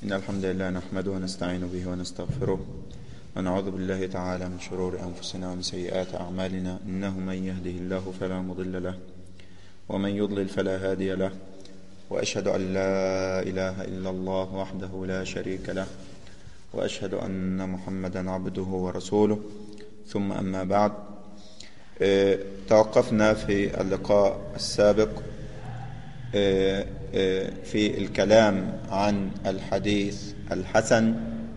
إن الحمد لله نحمده ونستعين به ونستغفره ونعوذ بالله تعالى من شرور أنفسنا ومن سيئات أعمالنا إنه من يهده الله فلا مضل له ومن يضلل فلا هادي له وأشهد أن لا إله إلا الله وحده لا شريك له وأشهد أن محمدا عبده ورسوله ثم أما بعد اه توقفنا في اللقاء السابق اه اه في الكلام عن الحديث الحسن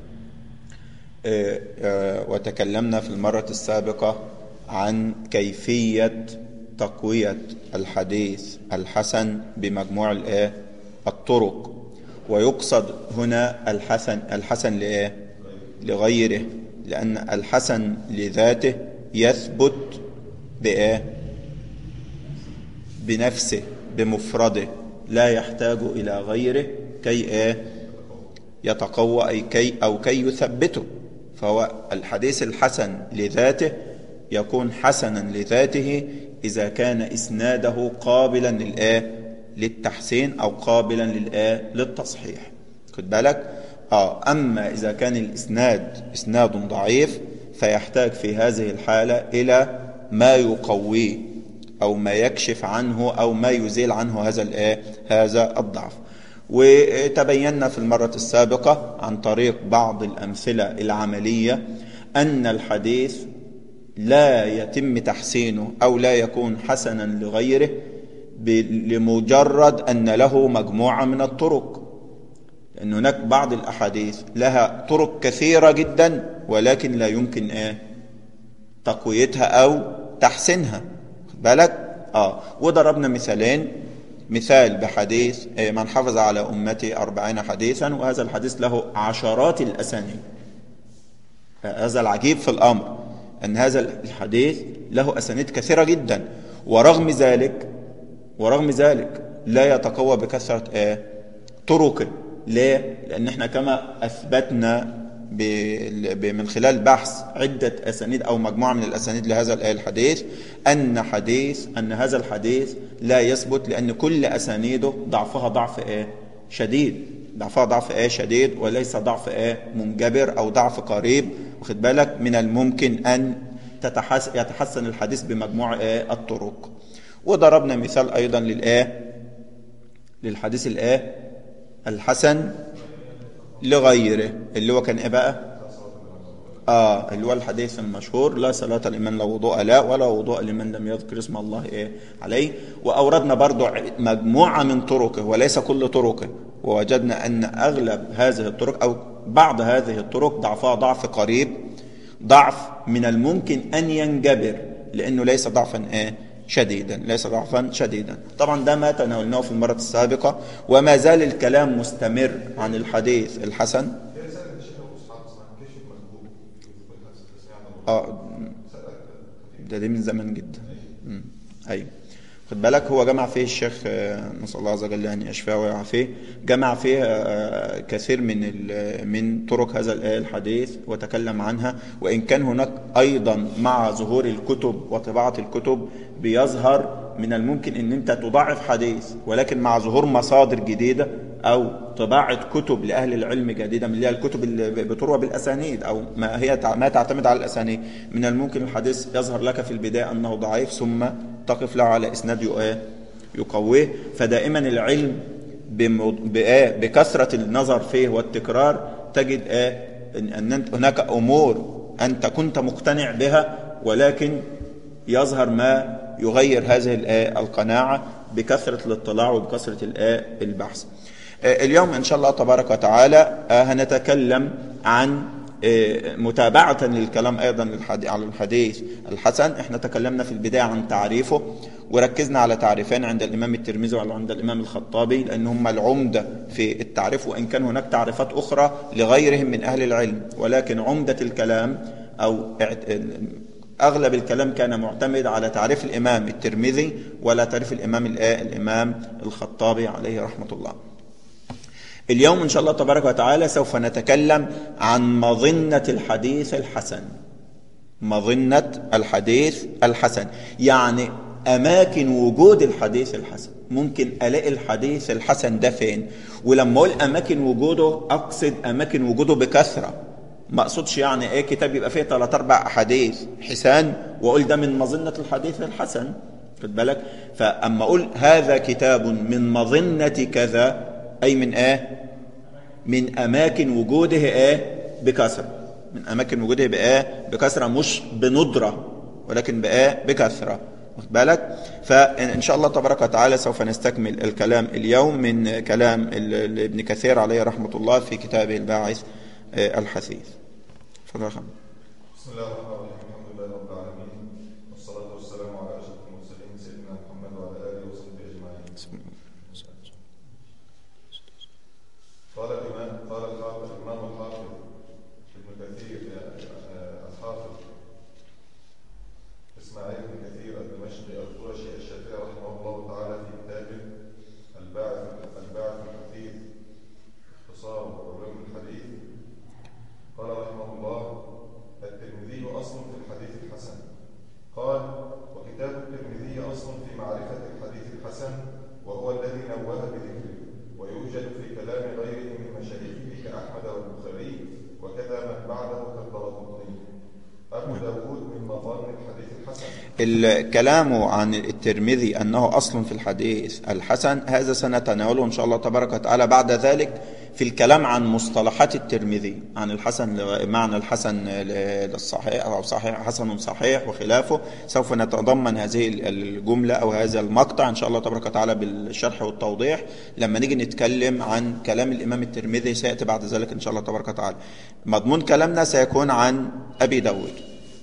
وتكلمنا في المرة السابقة عن كيفية تقوية الحديث الحسن بمجموع الايه الطرق ويقصد هنا الحسن الحسن لايه لغيره لأن الحسن لذاته يثبت بايه بنفسه بمفرده لا يحتاج إلى غيره كي ايه يتقوى أي كي أو كي يثبته فهو الحديث الحسن لذاته يكون حسنا لذاته إذا كان إسناده قابلا للآه للتحسين أو قابلا للآه للتصحيح خد بالك آه أما إذا كان الإسناد إسناد ضعيف فيحتاج في هذه الحالة إلى ما يقويه أو ما يكشف عنه أو ما يزيل عنه هذا الآه هذا الضعف وتبينا في المرة السابقة عن طريق بعض الأمثلة العملية أن الحديث لا يتم تحسينه أو لا يكون حسنا لغيره لمجرد أن له مجموعة من الطرق لأن هناك بعض الأحاديث لها طرق كثيرة جدا ولكن لا يمكن إيه تقويتها أو تحسينها بالك آه وضربنا مثالين مثال بحديث من حفظ على أمتي أربعين حديثا وهذا الحديث له عشرات الأسانيد هذا العجيب في الأمر أن هذا الحديث له أسانيد كثيرة جدا ورغم ذلك ورغم ذلك لا يتقوى بكثرة آه طرقه ليه؟ لأن احنا كما أثبتنا من خلال بحث عدة أسانيد أو مجموعة من الأسانيد لهذا الحديث أن حديث أن هذا الحديث لا يثبت لأن كل أسانيده ضعفها ضعف إيه؟ شديد ضعفها ضعف إيه شديد وليس ضعف إيه منجبر أو ضعف قريب واخد بالك من الممكن أن تتحس يتحسن الحديث بمجموع إيه الطرق وضربنا مثال أيضا للإيه للحديث الإيه الحسن لغيره اللي هو كان ايه بقى اه اللي هو الحديث المشهور لا صلاة لمن لا وضوء لا ولا وضوء لمن لم يذكر اسم الله ايه عليه واوردنا برضو مجموعة من طرقه وليس كل طرقه ووجدنا ان اغلب هذه الطرق او بعض هذه الطرق ضعفها ضعف قريب ضعف من الممكن ان ينجبر لانه ليس ضعفا ايه شديدا ليس ضعفا شديدا طبعا ده ما تناولناه في المرة السابقة وما زال الكلام مستمر عن الحديث الحسن اه ده دي من زمان جدا ايوه خد بالك هو جمع فيه الشيخ نسال الله عز وجل ان يشفيه ويعافيه جمع فيه كثير من من طرق هذا الحديث وتكلم عنها وان كان هناك ايضا مع ظهور الكتب وطباعه الكتب بيظهر من الممكن ان انت تضاعف حديث ولكن مع ظهور مصادر جديده او طباعه كتب لاهل العلم جديده من اللي هي الكتب اللي بتروى بالاسانيد او ما هي ما تعتمد على الاسانيد من الممكن الحديث يظهر لك في البدايه انه ضعيف ثم تقف له على اسناد يقويه فدائما العلم بكثره النظر فيه والتكرار تجد ان هناك امور انت كنت مقتنع بها ولكن يظهر ما يغير هذه القناعة بكثرة الاطلاع وبكثرة البحث اليوم إن شاء الله تبارك وتعالى هنتكلم عن متابعة للكلام أيضا على الحديث الحسن احنا تكلمنا في البداية عن تعريفه وركزنا على تعريفين عند الإمام الترمذي وعند الإمام الخطابي لأن هم العمدة في التعريف وإن كان هناك تعريفات أخرى لغيرهم من أهل العلم ولكن عمدة الكلام أو أغلب الكلام كان معتمد على تعريف الإمام الترمذي ولا تعريف الإمام الإمام الخطابي عليه رحمة الله اليوم إن شاء الله تبارك وتعالى سوف نتكلم عن مظنة الحديث الحسن مظنة الحديث الحسن يعني أماكن وجود الحديث الحسن ممكن الاقي الحديث الحسن ده فين ولما اقول اماكن وجوده اقصد اماكن وجوده بكثره ما اقصدش يعني ايه كتاب يبقى فيه ثلاث اربع احاديث حسان واقول ده من مظنه الحديث الحسن خد بالك فاما اقول هذا كتاب من مظنه كذا اي من ايه من اماكن وجوده ايه بكثره من اماكن وجوده بايه بكثره مش بندره ولكن بايه بكثره واخد بالك فان شاء الله تبارك وتعالى سوف نستكمل الكلام اليوم من كلام ابن كثير عليه رحمه الله في كتابه الباعث الحثيث تفضل خمس بسم الله الرحمن الرحيم الحمد لله رب العالمين والصلاة والسلام على أشرف المرسلين سيدنا محمد وعلى آله وصحبه أجمعين قال الإمام قال الحافظ الإمام الحافظ ابن كثير آه، الحافظ إسماعيل بن كثير الدمشقي القرشي الشافعي رحمه الله تعالى في كتابه الباعث الباعث الحثيث اختصار علوم الحديث قال رحمه الله الترمذي أصل في الحديث الحسن قال وكتاب الترمذي أصل في معرفة الحديث الحسن وهو الذي نوه بذكره ويوجد في كلام غيره من مشايخه كأحمد والبخاري وكذا من بعده كالدرقطني أبو داود من مظان الحديث الحسن الكلام عن الترمذي أنه أصل في الحديث الحسن هذا سنتناوله إن شاء الله تبارك وتعالى بعد ذلك في الكلام عن مصطلحات الترمذي عن الحسن معنى الحسن للصحيح أو صحيح حسن صحيح وخلافه سوف نتضمن هذه الجملة أو هذا المقطع إن شاء الله تبارك وتعالى بالشرح والتوضيح لما نيجي نتكلم عن كلام الإمام الترمذي سيأتي بعد ذلك إن شاء الله تبارك وتعالى مضمون كلامنا سيكون عن أبي داود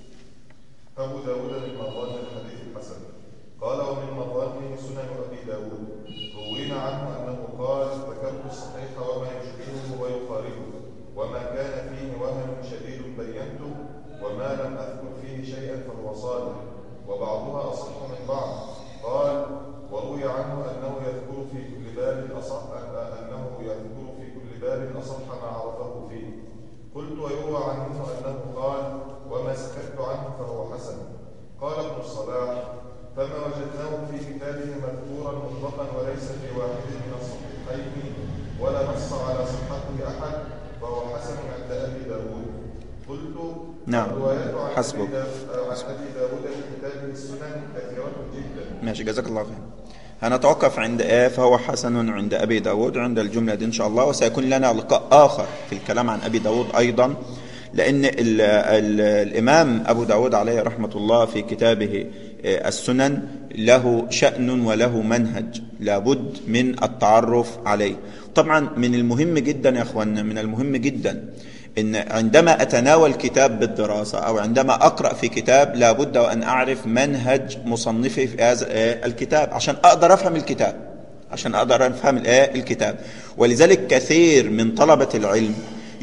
أبو داود من مظان الحديث الحسن قال ومن مظانه سنن أبي داود روينا عنه أنه قال ذكرت الصحيح وما يشبهه ويقاربه وما كان فيه وهن شديد بينته وما لم أذكر فيه شيئا فهو صالح وبعضها أصح من بعض قال وروي عنه أنه يذكر في كل باب أصح أنه يذكر في كل باب أصح ما عرفه فيه قلت ويروى عنه أنه قال وما سكت عنه فهو حسن قال ابن الصلاح فما وجدناه في كتابه مذكورا مطلقا وليس في واحد من الصحيحين ولا نص على صحته أحد فهو حسن عند أبي داود قلت نعم. الروايات عن حسبك. أبي دا- عن أبي داود في كتابه السنن كثيرة جدا ماشي جزاك الله خير هنتوقف عند ايه فهو حسن عند ابي داود عند الجمله دي ان شاء الله وسيكون لنا لقاء اخر في الكلام عن ابي داود ايضا لان ال ال الامام ابو داود عليه رحمه الله في كتابه آه، السنن له شان وله منهج لابد من التعرف عليه طبعا من المهم جدا يا اخواننا من المهم جدا ان عندما اتناول كتاب بالدراسه او عندما اقرا في كتاب لابد وان اعرف منهج مصنفي في هذا آه، الكتاب عشان اقدر افهم الكتاب عشان اقدر افهم الايه الكتاب ولذلك كثير من طلبه العلم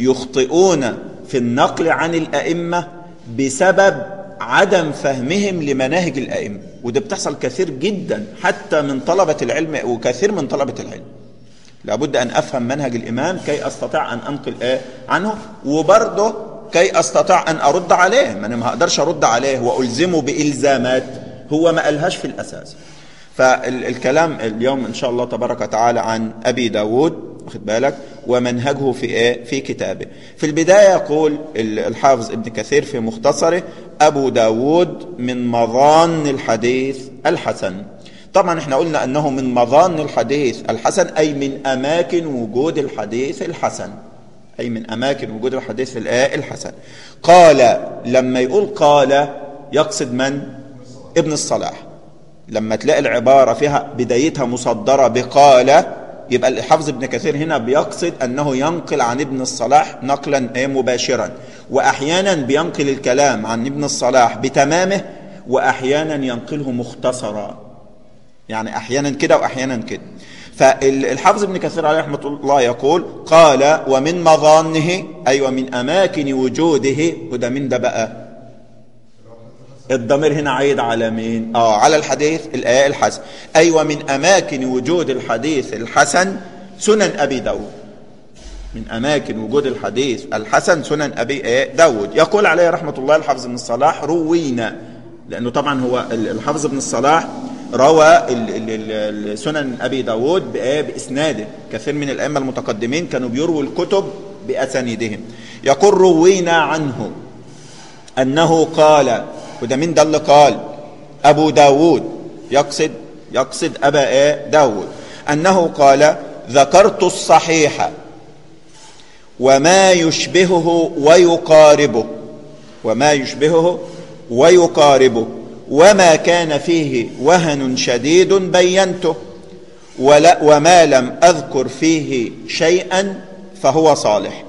يخطئون في النقل عن الائمه بسبب عدم فهمهم لمناهج الائمه وده بتحصل كثير جدا حتى من طلبه العلم وكثير من طلبه العلم لابد أن أفهم منهج الإمام كي أستطيع أن أنقل إيه عنه وبرضه كي أستطيع أن أرد عليه ما أنا ما أقدرش أرد عليه وألزمه بإلزامات هو ما قالهاش في الأساس فالكلام اليوم إن شاء الله تبارك وتعالى عن أبي داود واخد بالك ومنهجه في إيه في كتابه في البداية يقول الحافظ ابن كثير في مختصره أبو داود من مظان الحديث الحسن طبعا احنا قلنا انه من مظان الحديث الحسن اي من اماكن وجود الحديث الحسن اي من اماكن وجود الحديث الايه الحسن قال لما يقول قال يقصد من ابن الصلاح لما تلاقي العباره فيها بدايتها مصدره بقال يبقى الحافظ ابن كثير هنا بيقصد انه ينقل عن ابن الصلاح نقلا إيه مباشرا واحيانا بينقل الكلام عن ابن الصلاح بتمامه واحيانا ينقله مختصرا يعني احيانا كده واحيانا كده فالحافظ ابن كثير عليه رحمه الله يقول قال ومن مظانه اي ومن اماكن وجوده وده من ده بقى الضمير هنا عايد على مين اه على الحديث الايه الحسن اي ومن اماكن وجود الحديث الحسن سنن ابي داود من اماكن وجود الحديث الحسن سنن ابي إيه داود يقول عليه رحمه الله الحافظ بن الصلاح روينا لانه طبعا هو الحافظ بن الصلاح روى ال- ال- ال- ال- سنن أبي داود بإيه؟ بإسناده كثير من الأئمة المتقدمين كانوا بيرووا الكتب بأسانيدهم يقول روينا عنه أنه قال وده مين ده اللي قال أبو داود يقصد يقصد أبا إيه؟ داود أنه قال ذكرت الصحيح وما يشبهه ويقاربه وما يشبهه ويقاربه وما كان فيه وهن شديد بينته ولا وما لم أذكر فيه شيئا فهو صالح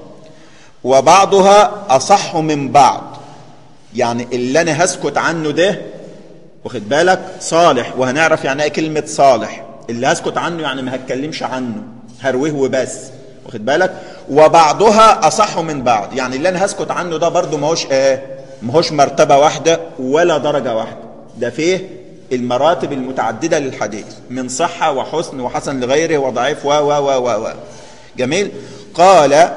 وبعضها أصح من بعض يعني اللي أنا هسكت عنه ده واخد بالك صالح وهنعرف يعني ايه كلمة صالح اللي هسكت عنه يعني ما هتكلمش عنه هرويه وبس واخد بالك وبعضها أصح من بعض يعني اللي أنا هسكت عنه ده برضو ماهوش ايه ماهوش مرتبة واحدة ولا درجة واحدة ده فيه المراتب المتعددة للحديث من صحة وحسن وحسن لغيره وضعيف و و و و و جميل قال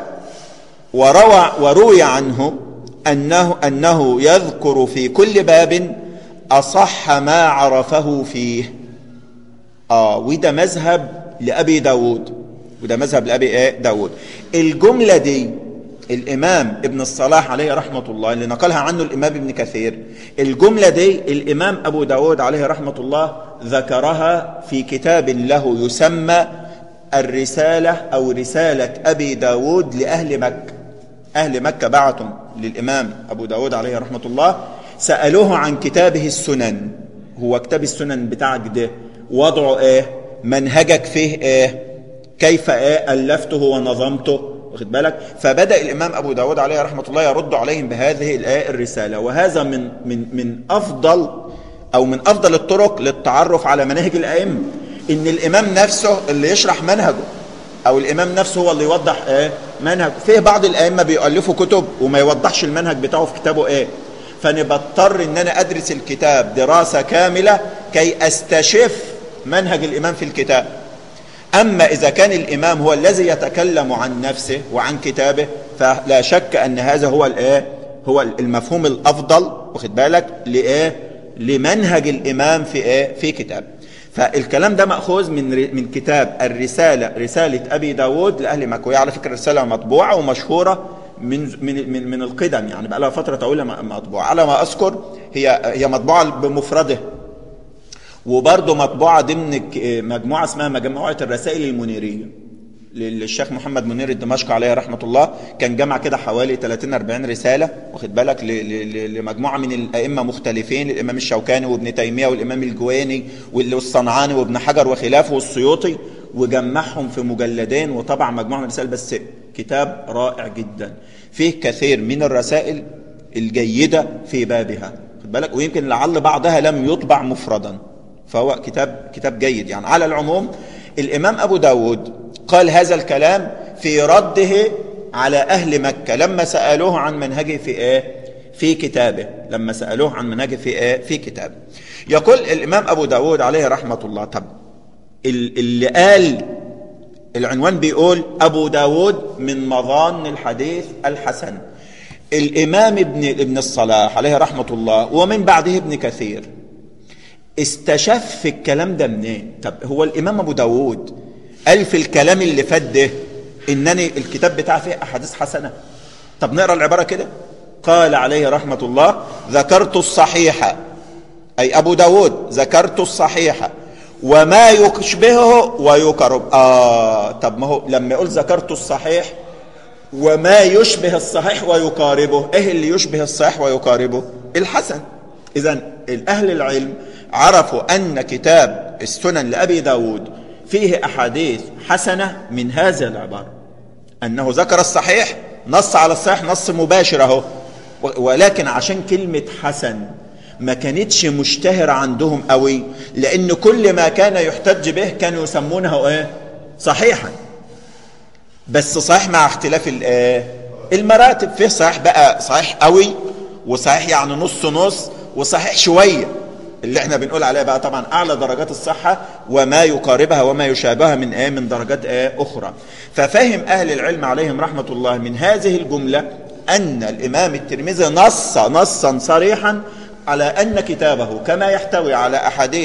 وروى وروي عنه أنه, أنه يذكر في كل باب أصح ما عرفه فيه آه وده مذهب لأبي داود وده مذهب لأبي إيه داود الجملة دي الإمام ابن الصلاح عليه رحمة الله اللي نقلها عنه الإمام ابن كثير الجملة دي الإمام أبو داود عليه رحمة الله ذكرها في كتاب له يسمى الرسالة أو رسالة أبي داود لأهل مكة أهل مكة بعتم للإمام أبو داود عليه رحمة الله سألوه عن كتابه السنن هو كتاب السنن بتاعك ده وضعه ايه منهجك فيه ايه كيف ايه ألفته ونظمته واخد بالك فبدأ الإمام أبو داود عليه رحمة الله يرد عليهم بهذه الآية الرسالة وهذا من من من أفضل أو من أفضل الطرق للتعرف على مناهج الأئمة إن الإمام نفسه اللي يشرح منهجه أو الإمام نفسه هو اللي يوضح إيه منهج فيه بعض الأئمة بيؤلفوا كتب وما يوضحش المنهج بتاعه في كتابه إيه فأنا بضطر إن أنا أدرس الكتاب دراسة كاملة كي أستشف منهج الإمام في الكتاب أما إذا كان الإمام هو الذي يتكلم عن نفسه وعن كتابه فلا شك أن هذا هو الإيه هو المفهوم الأفضل واخد بالك لإيه لمنهج الإمام في إيه في كتاب فالكلام ده مأخوذ من من كتاب الرسالة رسالة أبي داود لأهل مكة وهي على فكرة رسالة مطبوعة ومشهورة من من من من القدم يعني بقى لها فترة طويلة مطبوعة على ما أذكر هي هي مطبوعة بمفردها وبرضه مطبوعة ضمن مجموعة اسمها مجموعة الرسائل المنيرية للشيخ محمد منير الدمشقي عليه رحمة الله كان جمع كده حوالي 30 40 رسالة واخد بالك لمجموعة من الأئمة مختلفين الإمام الشوكاني وابن تيمية والإمام الجويني والصنعاني وابن حجر وخلافه والسيوطي وجمعهم في مجلدين وطبع مجموعة من الرسائل بس كتاب رائع جدا فيه كثير من الرسائل الجيدة في بابها خد بالك ويمكن لعل بعضها لم يطبع مفردا فهو كتاب كتاب جيد يعني على العموم الإمام أبو داود قال هذا الكلام في رده على أهل مكة لما سألوه عن منهجه في إيه في كتابه لما سألوه عن منهجه في إيه في كتابه يقول الإمام أبو داود عليه رحمة الله طب اللي قال العنوان بيقول أبو داود من مظان الحديث الحسن الإمام ابن ابن الصلاح عليه رحمة الله ومن بعده ابن كثير استشف الكلام ده منين طب هو الإمام أبو داود قال في الكلام اللي فات ده إنني الكتاب بتاعه فيه أحاديث حسنة طب نقرأ العبارة كده قال عليه رحمة الله ذكرت الصحيح أي أبو داود ذكرت الصحيح وما يشبهه ويقرب آه طب ما هو لما يقول ذكرت الصحيح وما يشبه الصحيح ويقاربه ايه اللي يشبه الصحيح ويقاربه الحسن اذا الاهل العلم عرفوا ان كتاب السنن لابي داود فيه احاديث حسنه من هذا العباره انه ذكر الصحيح نص على الصحيح نص مباشر اهو ولكن عشان كلمه حسن ما كانتش مشتهرة عندهم قوي لأن كل ما كان يحتج به كانوا يسمونه ايه صحيحا بس صحيح مع اختلاف الايه المراتب فيه صحيح بقى صحيح قوي وصحيح يعني نص نص وصحيح شوية اللي احنا بنقول عليها بقى طبعا اعلى درجات الصحة وما يقاربها وما يشابهها من ايه من درجات ايه اخرى ففهم اهل العلم عليهم رحمة الله من هذه الجملة ان الامام الترمذي نص نصا صريحا على أن كتابه كما يحتوي على أحاديث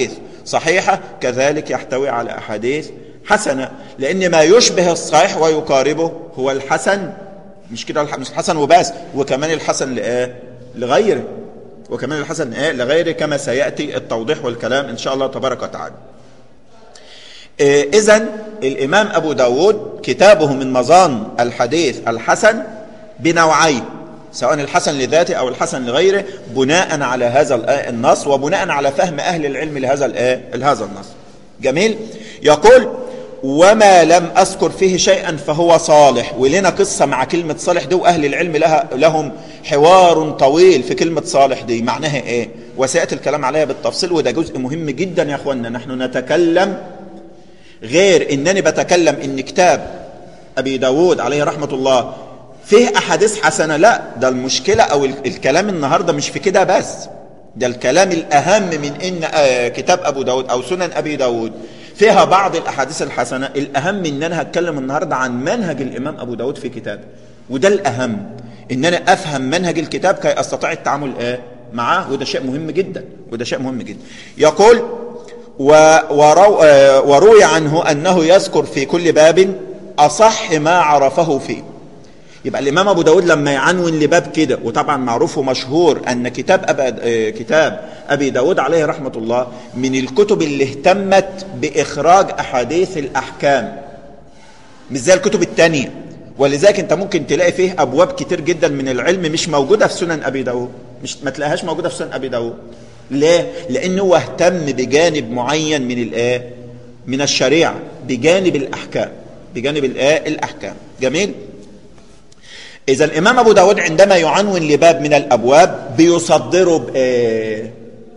صحيحة كذلك يحتوي على أحاديث حسنة لأن ما يشبه الصحيح ويقاربه هو الحسن مش كده مش الحسن وبس وكمان الحسن لإيه لغيره وكمان الحسن إيه لغيره كما سيأتي التوضيح والكلام إن شاء الله تبارك وتعالى إيه إذا الإمام أبو داود كتابه من مظان الحديث الحسن بنوعين سواء الحسن لذاته أو الحسن لغيره بناء على هذا النص وبناء على فهم أهل العلم لهذا لهذا النص جميل يقول وما لم أذكر فيه شيئا فهو صالح ولنا قصة مع كلمة صالح دي وأهل العلم لها لهم حوار طويل في كلمة صالح دي معناها إيه وسيأتي الكلام عليها بالتفصيل وده جزء مهم جدا يا أخوانا نحن نتكلم غير إنني بتكلم إن كتاب أبي داود عليه رحمة الله فيه أحاديث حسنة لا ده المشكلة أو الكلام النهاردة مش في كده بس ده الكلام الأهم من إن كتاب أبو داود أو سنن أبي داود فيها بعض الأحاديث الحسنة الأهم إن أنا هتكلم النهاردة عن منهج الإمام أبو داود في كتابه وده الأهم إن أنا أفهم منهج الكتاب كي أستطيع التعامل إيه معاه وده شيء مهم جدا وده شيء مهم جدا يقول ورو وروي عنه أنه يذكر في كل باب أصح ما عرفه فيه يبقى الإمام أبو داود لما يعنون لباب كده وطبعا معروف ومشهور أن كتاب أبا كتاب أبي داود عليه رحمة الله من الكتب اللي اهتمت بإخراج أحاديث الأحكام مش زي الكتب التانية ولذلك انت ممكن تلاقي فيه أبواب كتير جدا من العلم مش موجودة في سنن أبي داود مش ما تلاقيهاش موجودة في سنن أبي داود ليه؟ لأنه هو اهتم بجانب معين من الآية من الشريعة بجانب الأحكام بجانب الآية الأحكام جميل؟ إذا الإمام أبو داود عندما يعنون لباب من الأبواب بيصدره بإيه؟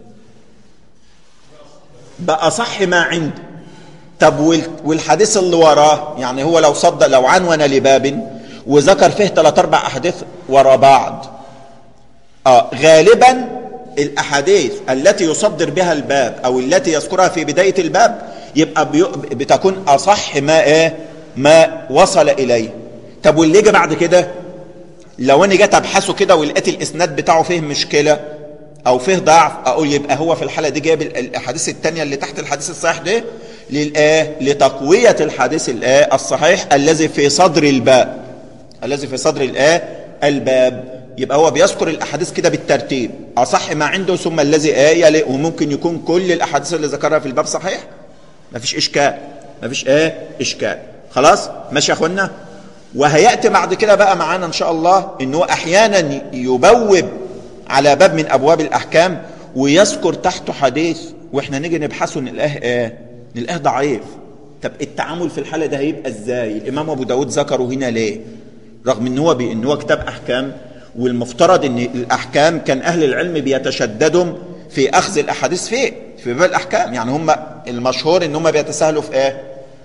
بأصح ما عنده طب والحديث اللي وراه يعني هو لو صدق لو عنون لباب وذكر فيه ثلاث أربع أحاديث ورا بعض آه غالبا الأحاديث التي يصدر بها الباب أو التي يذكرها في بداية الباب يبقى بتكون أصح ما إيه ما وصل إليه طب واللي يجي بعد كده لو انا جيت ابحثه كده ولقيت الاسناد بتاعه فيه مشكله او فيه ضعف اقول يبقى هو في الحاله دي جايب الاحاديث الثانيه اللي تحت الحديث الصحيح ده للايه لتقويه الحديث الايه الصحيح الذي في صدر الباب الذي في صدر الايه الباب يبقى هو بيذكر الاحاديث كده بالترتيب اصح ما عنده ثم الذي ايه يلي وممكن يكون كل الاحاديث اللي ذكرها في الباب صحيح مفيش اشكال مفيش ايه اشكال خلاص ماشي يا اخوانا وهيأتي بعد كده بقى معانا إن شاء الله إنه أحيانا يبوب على باب من أبواب الأحكام ويذكر تحته حديث وإحنا نيجي نبحثه نلقاه إيه؟ نلقاه ضعيف طب التعامل في الحالة ده هيبقى إزاي؟ الإمام أبو داود ذكره هنا ليه؟ رغم إن هو بي إن هو كتاب أحكام والمفترض إن الأحكام كان أهل العلم بيتشددوا في أخذ الأحاديث فيه في باب الأحكام يعني هم المشهور إن هم بيتساهلوا في إيه؟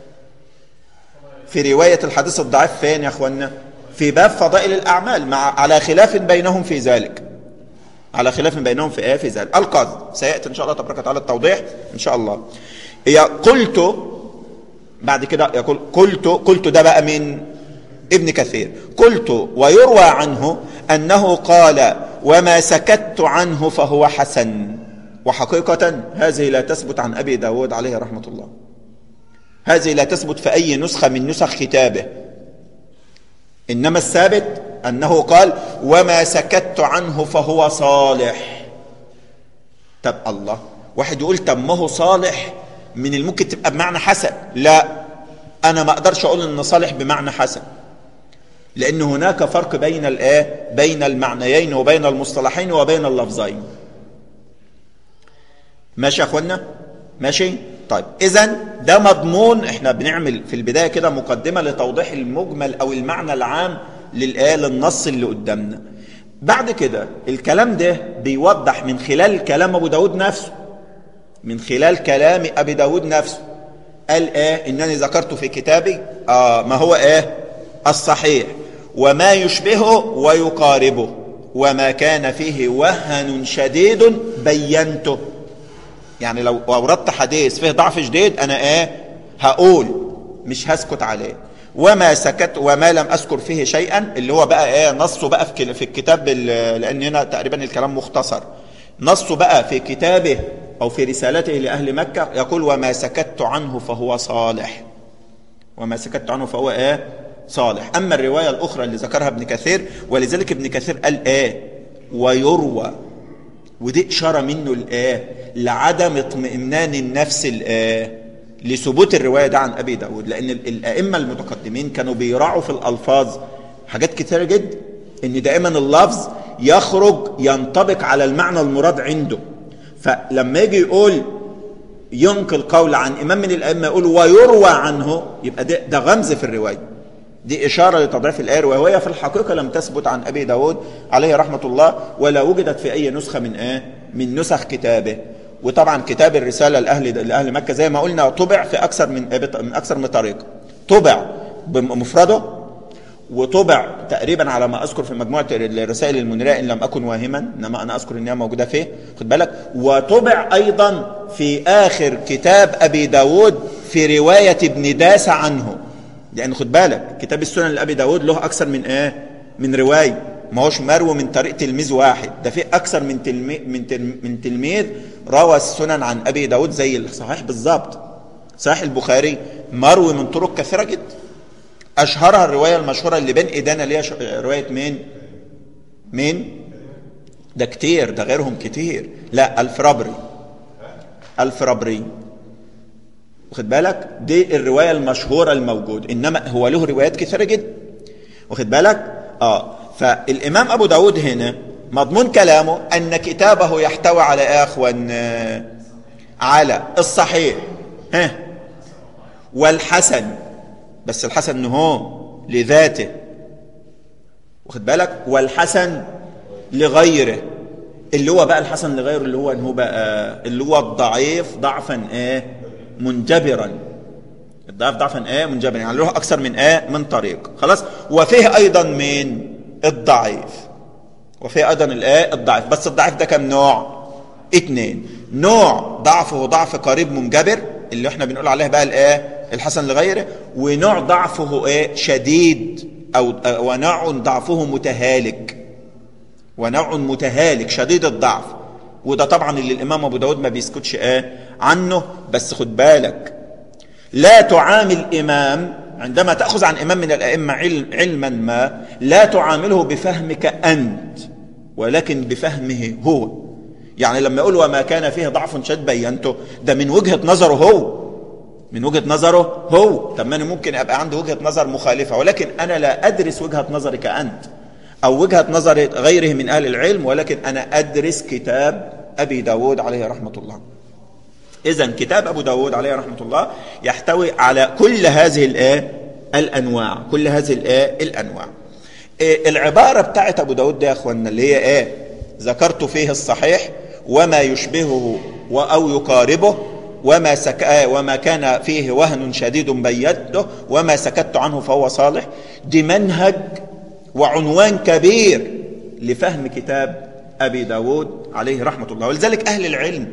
في رواية الحديث الضعيف فين يا أخوانا في باب فضائل الأعمال مع على خلاف بينهم في ذلك على خلاف بينهم في ايه في ذلك القاضي سيأتي إن شاء الله تبارك وتعالى التوضيح إن شاء الله هي قلت بعد كده يقول قلت قلت ده بقى من ابن كثير قلت ويروى عنه أنه قال وما سكت عنه فهو حسن وحقيقة هذه لا تثبت عن أبي داود عليه رحمة الله هذه لا تثبت في أي نسخة من نسخ كتابه إنما الثابت أنه قال وما سكت عنه فهو صالح طب الله واحد يقول طب ما هو صالح من الممكن تبقى بمعنى حسن لا أنا ما أقدرش أقول إن صالح بمعنى حسن لأن هناك فرق بين الآية بين المعنيين وبين المصطلحين وبين اللفظين ماشي يا أخوانا ماشي طيب اذا ده مضمون احنا بنعمل في البدايه كده مقدمه لتوضيح المجمل او المعنى العام للايه للنص اللي قدامنا بعد كده الكلام ده بيوضح من خلال كلام ابو داود نفسه من خلال كلام ابي داود نفسه قال ايه انني ذكرت في كتابي آه ما هو ايه الصحيح وما يشبهه ويقاربه وما كان فيه وهن شديد بينته يعني لو اوردت حديث فيه ضعف شديد انا ايه هقول مش هسكت عليه وما سكت وما لم اذكر فيه شيئا اللي هو بقى ايه نصه بقى في في الكتاب لان هنا تقريبا الكلام مختصر نصه بقى في كتابه أو في رسالته لأهل مكة يقول وما سكت عنه فهو صالح وما سكت عنه فهو ايه صالح أما الرواية الأخرى اللي ذكرها ابن كثير ولذلك ابن كثير قال ايه ويروى ودي إشارة منه الآه لعدم اطمئنان النفس الآه لثبوت الرواية ده عن أبي داود لأن الأئمة المتقدمين كانوا بيراعوا في الألفاظ حاجات كتيرة جدا إن دائما اللفظ يخرج ينطبق على المعنى المراد عنده فلما يجي يقول ينقل قول عن إمام من الأئمة يقول ويروى عنه يبقى ده, ده غمز في الرواية دي إشارة لتضعيف الآية وهي في الحقيقة لم تثبت عن أبي داود عليه رحمة الله ولا وجدت في أي نسخة من آه من نسخ كتابه وطبعا كتاب الرسالة لأهل, لأهل مكة زي ما قلنا طبع في أكثر من من أكثر من طريقة طبع بمفرده وطبع تقريبا على ما اذكر في مجموعه الرسائل المنيره ان لم اكن واهما انما انا اذكر انها موجوده فيه خد بالك وطبع ايضا في اخر كتاب ابي داود في روايه ابن داس عنه لان خد بالك كتاب السنن لابي داود له اكثر من ايه من روايه ما هوش مروي من طريق تلميذ واحد ده في اكثر من تلميذ من تلميذ من تلميذ روى السنن عن ابي داود زي الصحيح بالظبط صحيح البخاري مروي من طرق كثيره جدا اشهرها الروايه المشهوره اللي بين ايدينا اللي هي روايه مين مين ده كتير ده غيرهم كتير لا الفرابري الفرابري واخد بالك دي الروايه المشهوره الموجود انما هو له روايات كثيره جدا واخد بالك اه فالامام ابو داود هنا مضمون كلامه ان كتابه يحتوي على ايه يا اخوان على الصحيح ها والحسن بس الحسن هو لذاته واخد بالك والحسن لغيره اللي هو بقى الحسن لغيره اللي هو هو بقى اللي هو الضعيف ضعفا ايه منجبرا الضعف ضعفا ايه منجبرا يعني له اكثر من ايه من طريق خلاص وفيه ايضا من الضعيف وفيه ايضا الايه الضعيف بس الضعيف ده كم نوع اتنين نوع ضعفه ضعف قريب منجبر اللي احنا بنقول عليه بقى الايه الحسن لغيره ونوع ضعفه ايه شديد او ونوع ضعفه متهالك ونوع متهالك شديد الضعف وده طبعا اللي الامام ابو داود ما بيسكتش ايه عنه بس خد بالك لا تعامل امام عندما تاخذ عن امام من الائمه علم علما ما لا تعامله بفهمك انت ولكن بفهمه هو يعني لما يقول وما كان فيه ضعف شد بينته ده من وجهه نظره هو من وجهة نظره هو طب ما انا ممكن ابقى عندي وجهة نظر مخالفة ولكن انا لا ادرس وجهة نظرك انت او وجهة نظر غيره من اهل العلم ولكن انا ادرس كتاب ابي داود عليه رحمة الله اذا كتاب ابو داود عليه رحمة الله يحتوي على كل هذه الايه الانواع كل هذه الايه الانواع إيه العبارة بتاعت ابو داود ده يا اخوانا اللي هي ايه ذكرت فيه الصحيح وما يشبهه او يقاربه وما, سك... وما كان فيه وهن شديد بيته وما سكت عنه فهو صالح دي منهج وعنوان كبير لفهم كتاب أبي داود عليه رحمة الله ولذلك أهل العلم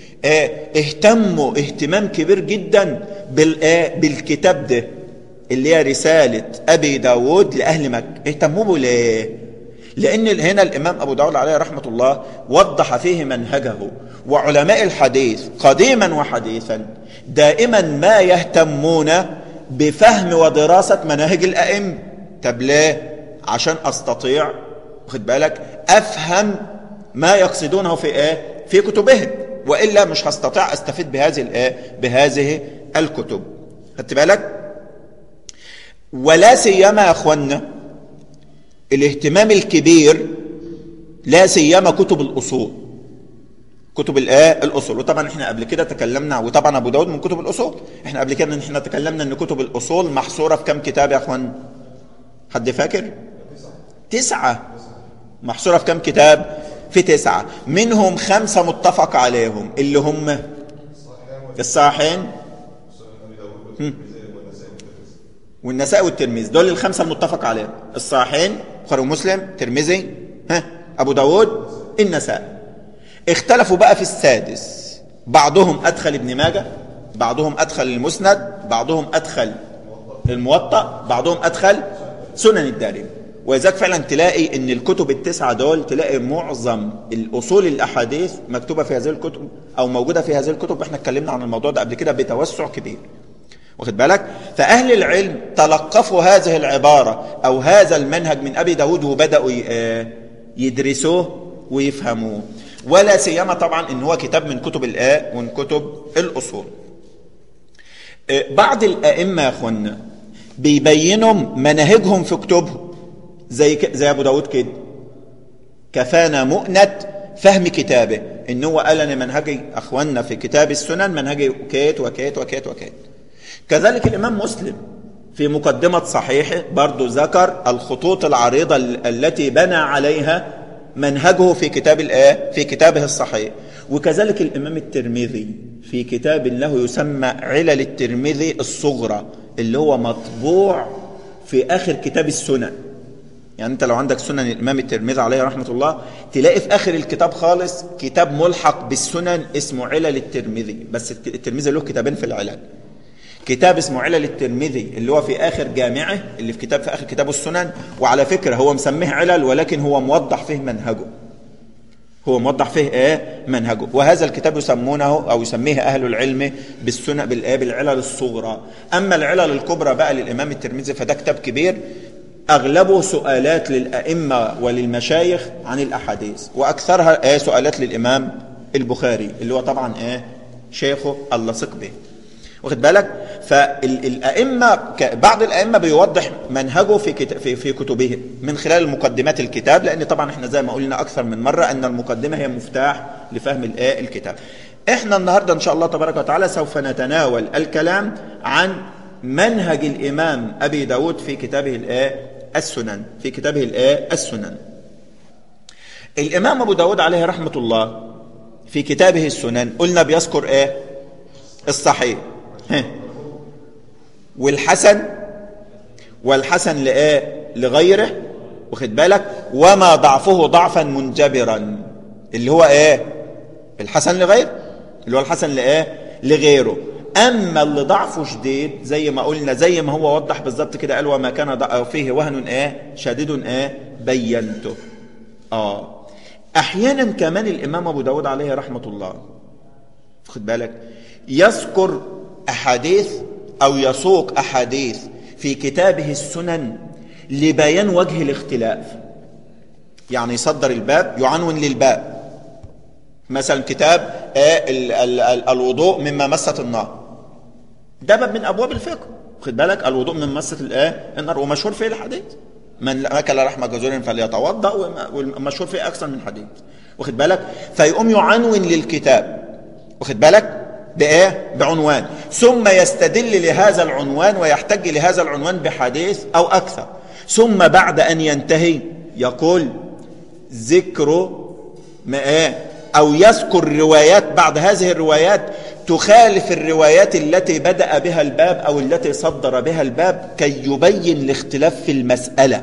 اهتموا اهتمام كبير جدا بالكتاب ده اللي هي رسالة أبي داود لأهل مكة اهتموا به ليه لأن هنا الإمام أبو داود عليه رحمة الله وضح فيه منهجه وعلماء الحديث قديما وحديثا دائما ما يهتمون بفهم ودراسة مناهج الأئمة طب ليه؟ عشان أستطيع خد بالك أفهم ما يقصدونه في إيه؟ في كتبهم وإلا مش هستطيع أستفيد بهذه الإيه؟ بهذه الكتب خدت بالك؟ ولا سيما يا أخوانا الاهتمام الكبير لا سيما كتب الأصول كتب الايه الاصول وطبعا احنا قبل كده تكلمنا وطبعا ابو داود من كتب الاصول احنا قبل كده احنا تكلمنا ان كتب الاصول محصوره في كم كتاب يا اخوان حد فاكر تسعة محصوره في كم كتاب في تسعة منهم خمسة متفق عليهم اللي هم الصحيحين والنساء والترمذي دول الخمسة المتفق عليهم الصحيحين البخاري ومسلم ترمذي ها ابو داود النساء اختلفوا بقى في السادس بعضهم ادخل ابن ماجه بعضهم ادخل المسند بعضهم ادخل الموطأ بعضهم ادخل سنن الدارمي ولذلك فعلا تلاقي ان الكتب التسعه دول تلاقي معظم الاصول الاحاديث مكتوبه في هذه الكتب او موجوده في هذه الكتب احنا اتكلمنا عن الموضوع ده قبل كده بتوسع كبير واخد بالك فاهل العلم تلقفوا هذه العباره او هذا المنهج من ابي داود وبداوا يدرسوه ويفهموه ولا سيما طبعا ان هو كتاب من كتب الاء ومن كتب الاصول بعض الائمه يا اخوانا بيبينوا مناهجهم في كتبهم زي ك... زي ابو داود كده كفانا مؤنة فهم كتابه ان هو قال انا منهجي اخواننا في كتاب السنن منهجي كيت وكيت وكيت وكيت كذلك الامام مسلم في مقدمة صحيحه برضو ذكر الخطوط العريضة التي بنى عليها منهجه في كتاب الآية في كتابه الصحيح وكذلك الإمام الترمذي في كتاب له يسمى علل الترمذي الصغرى اللي هو مطبوع في آخر كتاب السنن يعني أنت لو عندك سنن الإمام الترمذي عليه رحمة الله تلاقي في آخر الكتاب خالص كتاب ملحق بالسنن اسمه علل الترمذي بس الترمذي له كتابين في العلل كتاب اسمه علل الترمذي اللي هو في آخر جامعه اللي في كتاب في آخر كتابه السنن وعلى فكرة هو مسميه علل ولكن هو موضح فيه منهجه هو موضح فيه ايه منهجه وهذا الكتاب يسمونه او يسميه اهل العلم بالسنن بالايه بالعلل الصغرى اما العلل الكبرى بقى للامام الترمذي فده كتاب كبير اغلبه سؤالات للائمه وللمشايخ عن الاحاديث واكثرها ايه سؤالات للامام البخاري اللي هو طبعا ايه شيخه اللصق به واخد بالك فالائمه بعض الائمه بيوضح منهجه في كت... في في كتبه من خلال المقدمات الكتاب لان طبعا احنا زي ما قلنا اكثر من مره ان المقدمه هي مفتاح لفهم الايه الكتاب احنا النهارده ان شاء الله تبارك وتعالى سوف نتناول الكلام عن منهج الامام ابي داود في كتابه الايه السنن في كتابه الايه السنن الامام ابو داود عليه رحمه الله في كتابه السنن قلنا بيذكر ايه الصحيح والحسن والحسن لإيه لغيره واخد بالك وما ضعفه ضعفا منجبرا اللي هو ايه الحسن لغيره اللي هو الحسن لايه لغيره اما اللي ضعفه شديد زي ما قلنا زي ما هو وضح بالظبط كده قال وما كان فيه وهن ايه شديد ايه بينته اه احيانا كمان الامام ابو داود عليه رحمه الله خد بالك يذكر احاديث او يسوق احاديث في كتابه السنن لبيان وجه الاختلاف يعني يصدر الباب يعنون للباب مثلا كتاب ال ال ال الوضوء مما مست النار ده باب من ابواب الفقه خد بالك الوضوء من مست الايه النار ومشهور فيه الحديث من اكل لحم جزور فليتوضا ومشهور فيه اكثر من حديث واخد بالك فيقوم يعنون للكتاب واخد بالك بايه بعنوان ثم يستدل لهذا العنوان ويحتج لهذا العنوان بحديث او اكثر ثم بعد ان ينتهي يقول ذكر ما ايه او يذكر روايات بعد هذه الروايات تخالف الروايات التي بدأ بها الباب او التي صدر بها الباب كي يبين الاختلاف في المسألة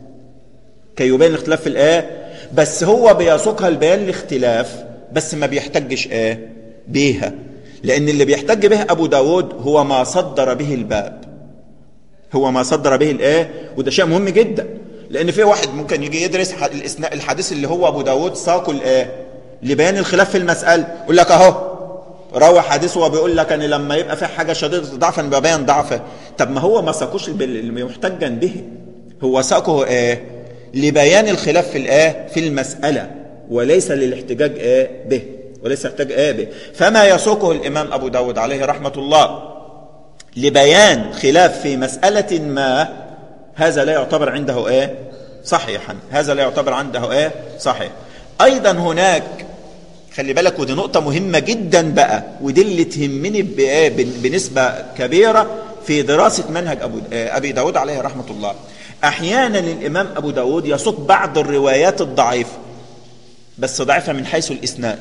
كي يبين الاختلاف في الايه بس هو بيسوقها البيان الاختلاف بس ما بيحتجش ايه بيها لأن اللي بيحتج به أبو داود هو ما صدر به الباب هو ما صدر به الآية وده شيء مهم جدا لأن في واحد ممكن يجي يدرس الحديث اللي هو أبو داود ساقه الآية لبيان الخلاف في المسألة يقول لك أهو روى حديث وبيقول لك أن لما يبقى في حاجة شديدة ضعفا بيبين ضعفه طب ما هو ما ساقوش محتجا به هو ساقه آه لبيان الخلاف في الآية في المسألة وليس للاحتجاج آه به وليس يحتاج آية به فما يسوقه الإمام أبو داود عليه رحمة الله لبيان خلاف في مسألة ما هذا لا يعتبر عنده ايه صحيحا هذا لا يعتبر عنده ايه صحيح ايضا هناك خلي بالك ودي نقطة مهمة جدا بقى ودي اللي تهمني بايه بنسبة كبيرة في دراسة منهج أبو أبي داود عليه رحمة الله أحيانا الإمام أبو داود يسوق بعض الروايات الضعيفة بس ضعيفة من حيث الإسناد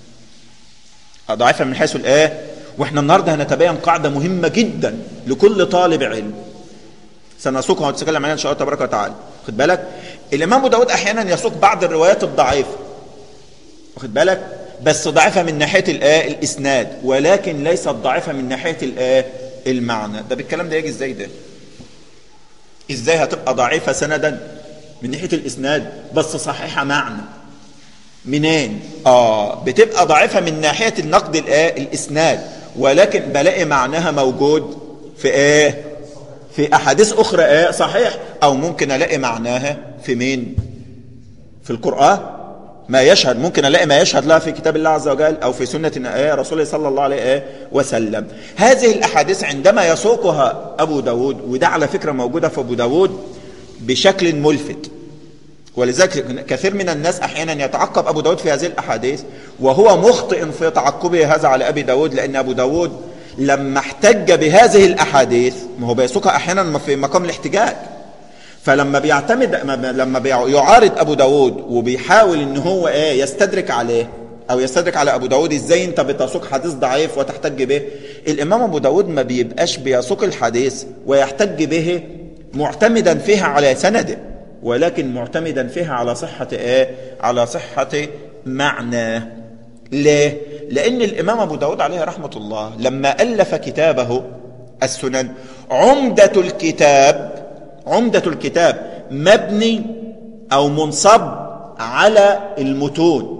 ضعيفة من حيث الآية واحنا النهاردة هنتبين قاعدة مهمة جدا لكل طالب علم سنسوقها ونتكلم عنها ان شاء الله تبارك وتعالى خد بالك الامام ابو داود احيانا يسوق بعض الروايات الضعيفه واخد بالك بس ضعيفه من ناحيه الايه الاسناد ولكن ليست ضعيفه من ناحيه الايه المعنى ده بالكلام ده يجي ازاي ده ازاي هتبقى ضعيفه سندا من ناحيه الاسناد بس صحيحه معنى منين اه بتبقى ضعيفه من ناحيه النقد الايه الاسناد ولكن بلاقي معناها موجود في ايه في احاديث اخرى ايه صحيح او ممكن الاقي معناها في مين في القران ما يشهد ممكن الاقي ما يشهد لها في كتاب الله عز وجل او في سنه ايه رسوله صلى الله عليه وسلم هذه الاحاديث عندما يسوقها ابو داود وده على فكره موجوده في ابو داود بشكل ملفت ولذلك كثير من الناس احيانا يتعقب ابو داود في هذه الاحاديث وهو مخطئ في تعقبه هذا على ابي داود لان ابو داود لما احتج بهذه الاحاديث ما هو بيسوقها احيانا في مقام الاحتجاج فلما بيعتمد لما بيعارض ابو داود وبيحاول ان هو ايه يستدرك عليه او يستدرك على ابو داود ازاي انت بتسوق حديث ضعيف وتحتج به الامام ابو داود ما بيبقاش بيسوق الحديث ويحتج به معتمدا فيها على سنده ولكن معتمدا فيها على صحة ايه على صحة معنى ليه لان الامام ابو داود عليه رحمة الله لما الف كتابه السنن عمدة الكتاب عمدة الكتاب مبني او منصب على المتون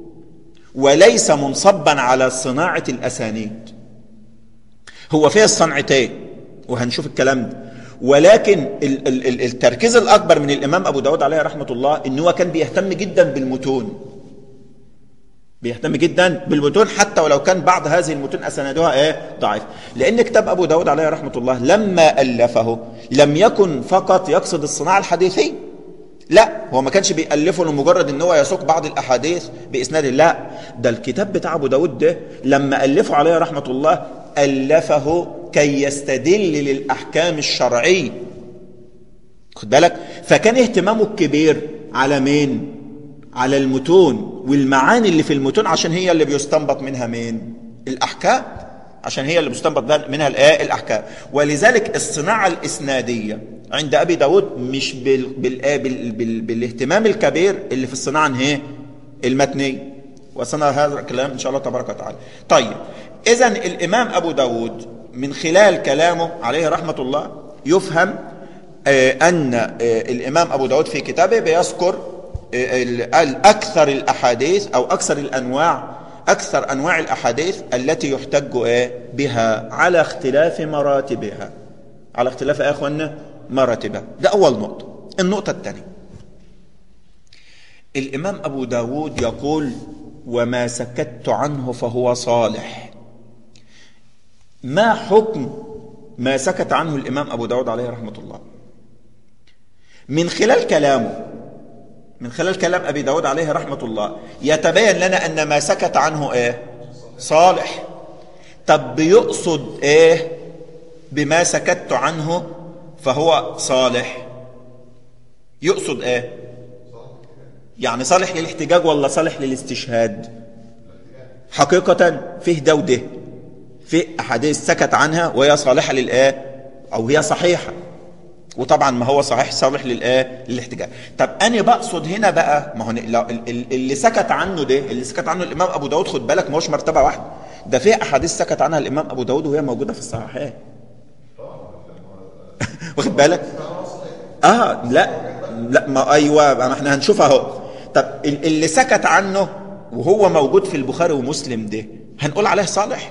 وليس منصبا على صناعة الاسانيد هو فيها الصنعتين وهنشوف الكلام ده ولكن التركيز الأكبر من الإمام أبو داود عليه رحمة الله إن هو كان بيهتم جدا بالمتون بيهتم جدا بالمتون حتى ولو كان بعض هذه المتون أسندها إيه ضعيف لأن كتاب أبو داود عليه رحمة الله لما ألفه لم يكن فقط يقصد الصناعة الحديثية لا هو ما كانش بيألفه لمجرد ان هو يسوق بعض الاحاديث باسناد لا ده الكتاب بتاع ابو داود ده لما الفه عليه رحمه الله الفه كي يستدل للاحكام الشرعيه خد بالك فكان اهتمامه الكبير على مين على المتون والمعاني اللي في المتون عشان هي اللي بيستنبط منها مين الاحكام عشان هي اللي بيستنبط منها الايه الاحكام ولذلك الصناعه الاسناديه عند ابي داود مش بال... بال... بال... بال... بالاهتمام الكبير اللي في الصناعه هي المتنيه وصنع هذا الكلام ان شاء الله تبارك وتعالى طيب اذا الامام ابو داود من خلال كلامه عليه رحمه الله يفهم آه ان آه الامام ابو داود في كتابه بيذكر آه اكثر الاحاديث او اكثر الانواع اكثر انواع الاحاديث التي يحتج بها على اختلاف مراتبها على اختلاف يا اخوانا مراتبها ده اول نقطه النقطه الثانيه الامام ابو داود يقول وما سكت عنه فهو صالح ما حكم ما سكت عنه الامام ابو داود عليه رحمه الله من خلال كلامه من خلال كلام ابي داود عليه رحمه الله يتبين لنا ان ما سكت عنه ايه صالح طب بيقصد ايه بما سكت عنه فهو صالح يقصد ايه يعني صالح للاحتجاج ولا صالح للاستشهاد حقيقة فيه ده وده في أحاديث سكت عنها وهي صالحة للآية أو هي صحيحة وطبعا ما هو صحيح صالح للآية للاحتجاج طب أنا بقصد هنا بقى ما هو اللي سكت عنه ده اللي سكت عنه الإمام أبو داود خد بالك ما هوش مرتبة واحدة ده في أحاديث سكت عنها الإمام أبو داود وهي موجودة في الصحيحين واخد بالك اه لا لا ما ايوه ما احنا هنشوفها اهو طب اللي سكت عنه وهو موجود في البخاري ومسلم ده هنقول عليه صالح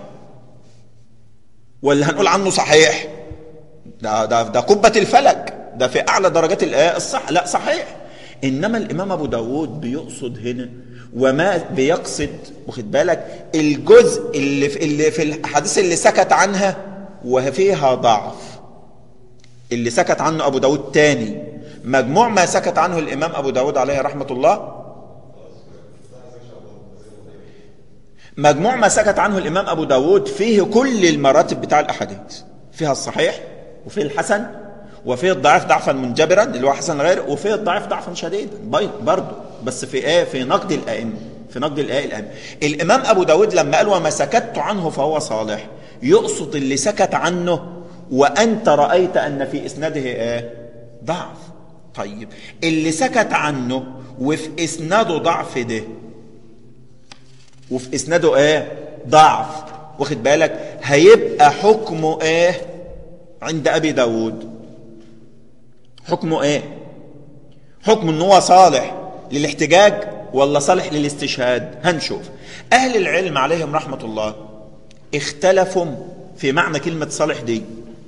ولا هنقول عنه صحيح ده ده ده قبة الفلك ده في اعلى درجات الايه الصح لا صحيح انما الامام ابو داود بيقصد هنا وما بيقصد واخد بالك الجزء اللي في اللي في الاحاديث اللي سكت عنها وفيها ضعف اللي سكت عنه ابو داود تاني مجموع ما سكت عنه الامام ابو داود عليه رحمه الله مجموع ما سكت عنه الامام ابو داود فيه كل المراتب بتاع الاحاديث فيها الصحيح وفيه الحسن وفيه الضعيف ضعفا منجبرا اللي هو حسن غير وفيه الضعيف ضعفا شديدا برضه بس في ايه في نقد الائمه في نقد الايه الائمه الامام ابو داود لما قال وما سكت عنه فهو صالح يقصد اللي سكت عنه وانت رايت ان في اسناده ايه ضعف طيب اللي سكت عنه وفي اسناده ضعف ده وفي اسناده ايه ضعف واخد بالك هيبقى حكمه ايه عند ابي داود حكمه ايه حكم ان هو صالح للاحتجاج ولا صالح للاستشهاد هنشوف اهل العلم عليهم رحمة الله اختلفوا في معنى كلمة صالح دي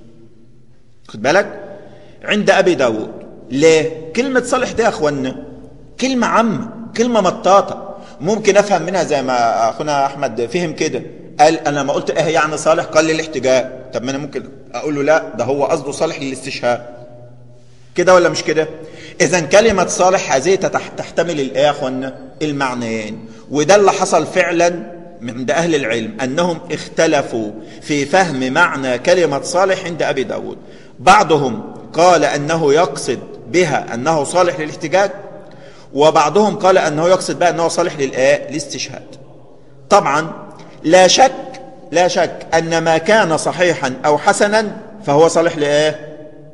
خد بالك عند ابي داود ليه كلمة صالح دي يا اخوانا كلمة عامة كلمة مطاطة ممكن افهم منها زي ما اخونا احمد فهم كده قال انا ما قلت ايه يعني صالح قال لي الاحتجاج طب ما انا ممكن اقول له لا ده هو قصده صالح للاستشهاد كده ولا مش كده اذا كلمة صالح هذه تحتمل الايه يا اخوانا المعنيين وده اللي حصل فعلا عند اهل العلم انهم اختلفوا في فهم معنى كلمة صالح عند ابي داود بعضهم قال انه يقصد بها انه صالح للاحتجاج وبعضهم قال انه يقصد بها انه صالح للايه الاستشهاد طبعا لا شك لا شك ان ما كان صحيحا او حسنا فهو صالح لايه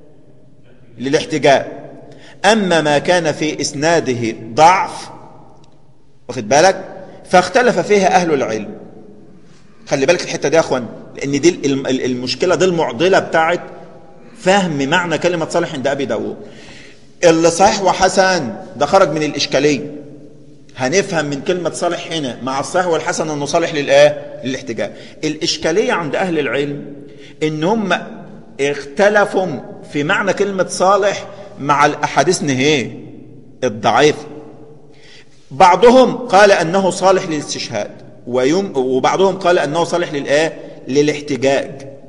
للاحتجاج اما ما كان في اسناده ضعف واخد بالك فاختلف فيها اهل العلم خلي بالك الحته دي يا اخوان لان دي المشكله دي المعضله بتاعت فهم معنى كلمه صالح عند ابي داوود اللي صحيح وحسن ده خرج من الاشكاليه هنفهم من كلمة صالح هنا مع الصحيح والحسن انه صالح للايه للاحتجاج الاشكالية عند اهل العلم ان هم اختلفوا في معنى كلمة صالح مع الاحاديث نهيه الضعيفة بعضهم قال انه صالح للاستشهاد ويوم وبعضهم قال انه صالح للايه للاحتجاج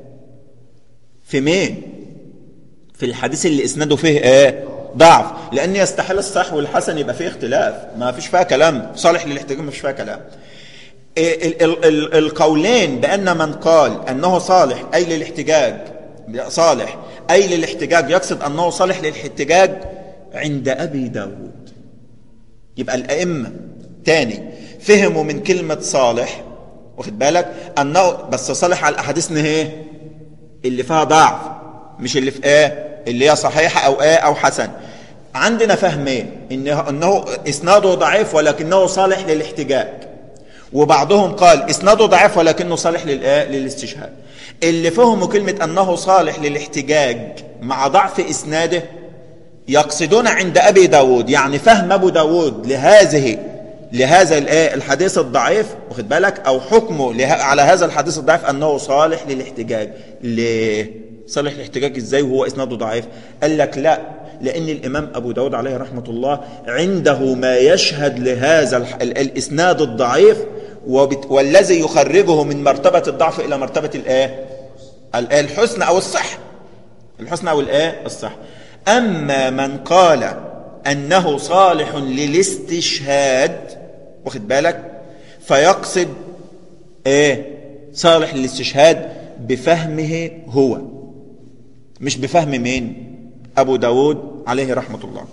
في مين في الحديث اللي اسناده فيه ايه ضعف لان يستحيل الصح والحسن يبقى فيه اختلاف ما فيش فيها كلام صالح للاحتجاج ما فيش فيها كلام ال ال ال القولين بان من قال انه صالح اي للاحتجاج صالح اي للاحتجاج يقصد انه صالح للاحتجاج عند ابي داود يبقى الائمه تاني فهموا من كلمه صالح واخد بالك انه بس صالح على الاحاديث ايه اللي فيها ضعف مش اللي في ايه اللي هي صحيحة أو آه أو حسن عندنا فهمين إنه, إنه إسناده ضعيف ولكنه صالح للاحتجاج وبعضهم قال إسناده ضعيف ولكنه صالح للاستشهاد اللي فهموا كلمة أنه صالح للاحتجاج مع ضعف إسناده يقصدون عند أبي داود يعني فهم أبو داود لهذه لهذا الحديث الضعيف واخد بالك أو حكمه على هذا الحديث الضعيف أنه صالح للاحتجاج ليه صالح الاحتجاج ازاي وهو اسناده ضعيف قال لك لا لان الامام ابو داود عليه رحمة الله عنده ما يشهد لهذا الاسناد الضعيف والذي يخرجه من مرتبة الضعف الى مرتبة الايه الحسن او الصح الحسن او الايه الصح اما من قال انه صالح للاستشهاد واخد بالك فيقصد ايه صالح للاستشهاد بفهمه هو مش بفهم مين أبو داود عليه رحمة الله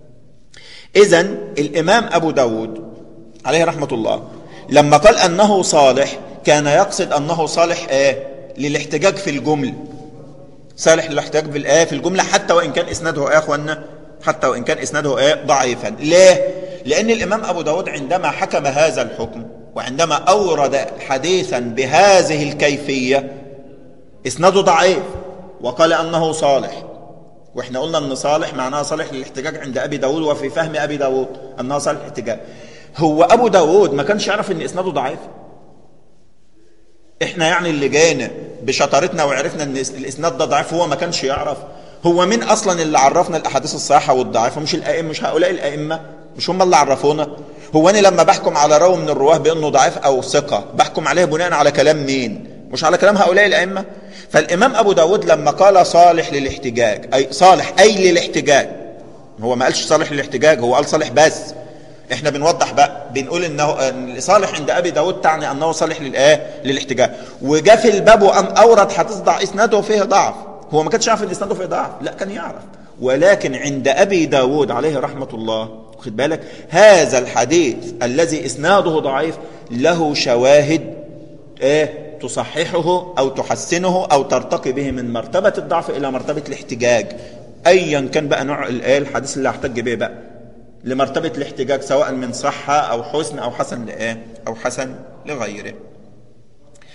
إذا الإمام أبو داود عليه رحمة الله لما قال أنه صالح كان يقصد أنه صالح إيه للاحتجاج في الجمل صالح للاحتجاج في الآية في الجملة حتى وإن كان إسناده إيه أخوانا حتى وإن كان إسناده إيه ضعيفا ليه لأن الإمام أبو داود عندما حكم هذا الحكم وعندما أورد حديثا بهذه الكيفية إسناده ضعيف وقال أنه صالح وإحنا قلنا أن صالح معناها صالح للاحتجاج عند أبي داود وفي فهم أبي داود أنها صالح للاحتجاج هو أبو داود ما كانش يعرف أن إسناده ضعيف إحنا يعني اللي جينا بشطارتنا وعرفنا أن الإسناد ده ضعيف هو ما كانش يعرف هو مين أصلا اللي عرفنا الأحاديث الصحيحة والضعيفة مش الأئمة مش هؤلاء الأئمة مش هم اللي عرفونا هو أنا لما بحكم على راوي من الرواه بأنه ضعيف أو ثقة بحكم عليه بناء على كلام مين مش على كلام هؤلاء الأئمة فالإمام أبو داود لما قال صالح للاحتجاج أي صالح أي للاحتجاج هو ما قالش صالح للاحتجاج هو قال صالح بس احنا بنوضح بقى بنقول انه صالح عند ابي داود تعني انه صالح للايه للاحتجاج وجاء في الباب وان اورد حديث ضع اسناده فيه ضعف هو ما كانش يعرف ان اسناده فيه ضعف لا كان يعرف ولكن عند ابي داود عليه رحمه الله خد بالك هذا الحديث الذي اسناده ضعيف له شواهد ايه تصححه أو تحسنه أو ترتقي به من مرتبة الضعف إلى مرتبة الاحتجاج أيا كان بقى نوع الآية الحديث اللي هحتج به بقى لمرتبة الاحتجاج سواء من صحة أو حسن أو حسن لإيه أو حسن لغيره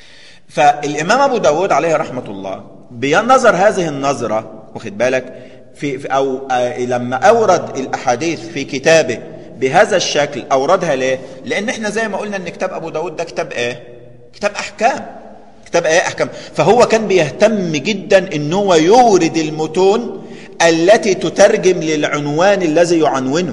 فالإمام أبو داود عليه رحمة الله بنظر هذه النظرة واخد بالك في في- أو آه، لما أورد الأحاديث في كتابه بهذا الشكل أوردها ليه؟ لأن احنا زي ما قلنا أن كتاب أبو داود ده كتاب إيه؟ كتاب أحكام كتاب إيه أحكام فهو كان بيهتم جدا أن هو يورد المتون التي تترجم للعنوان الذي يعنونه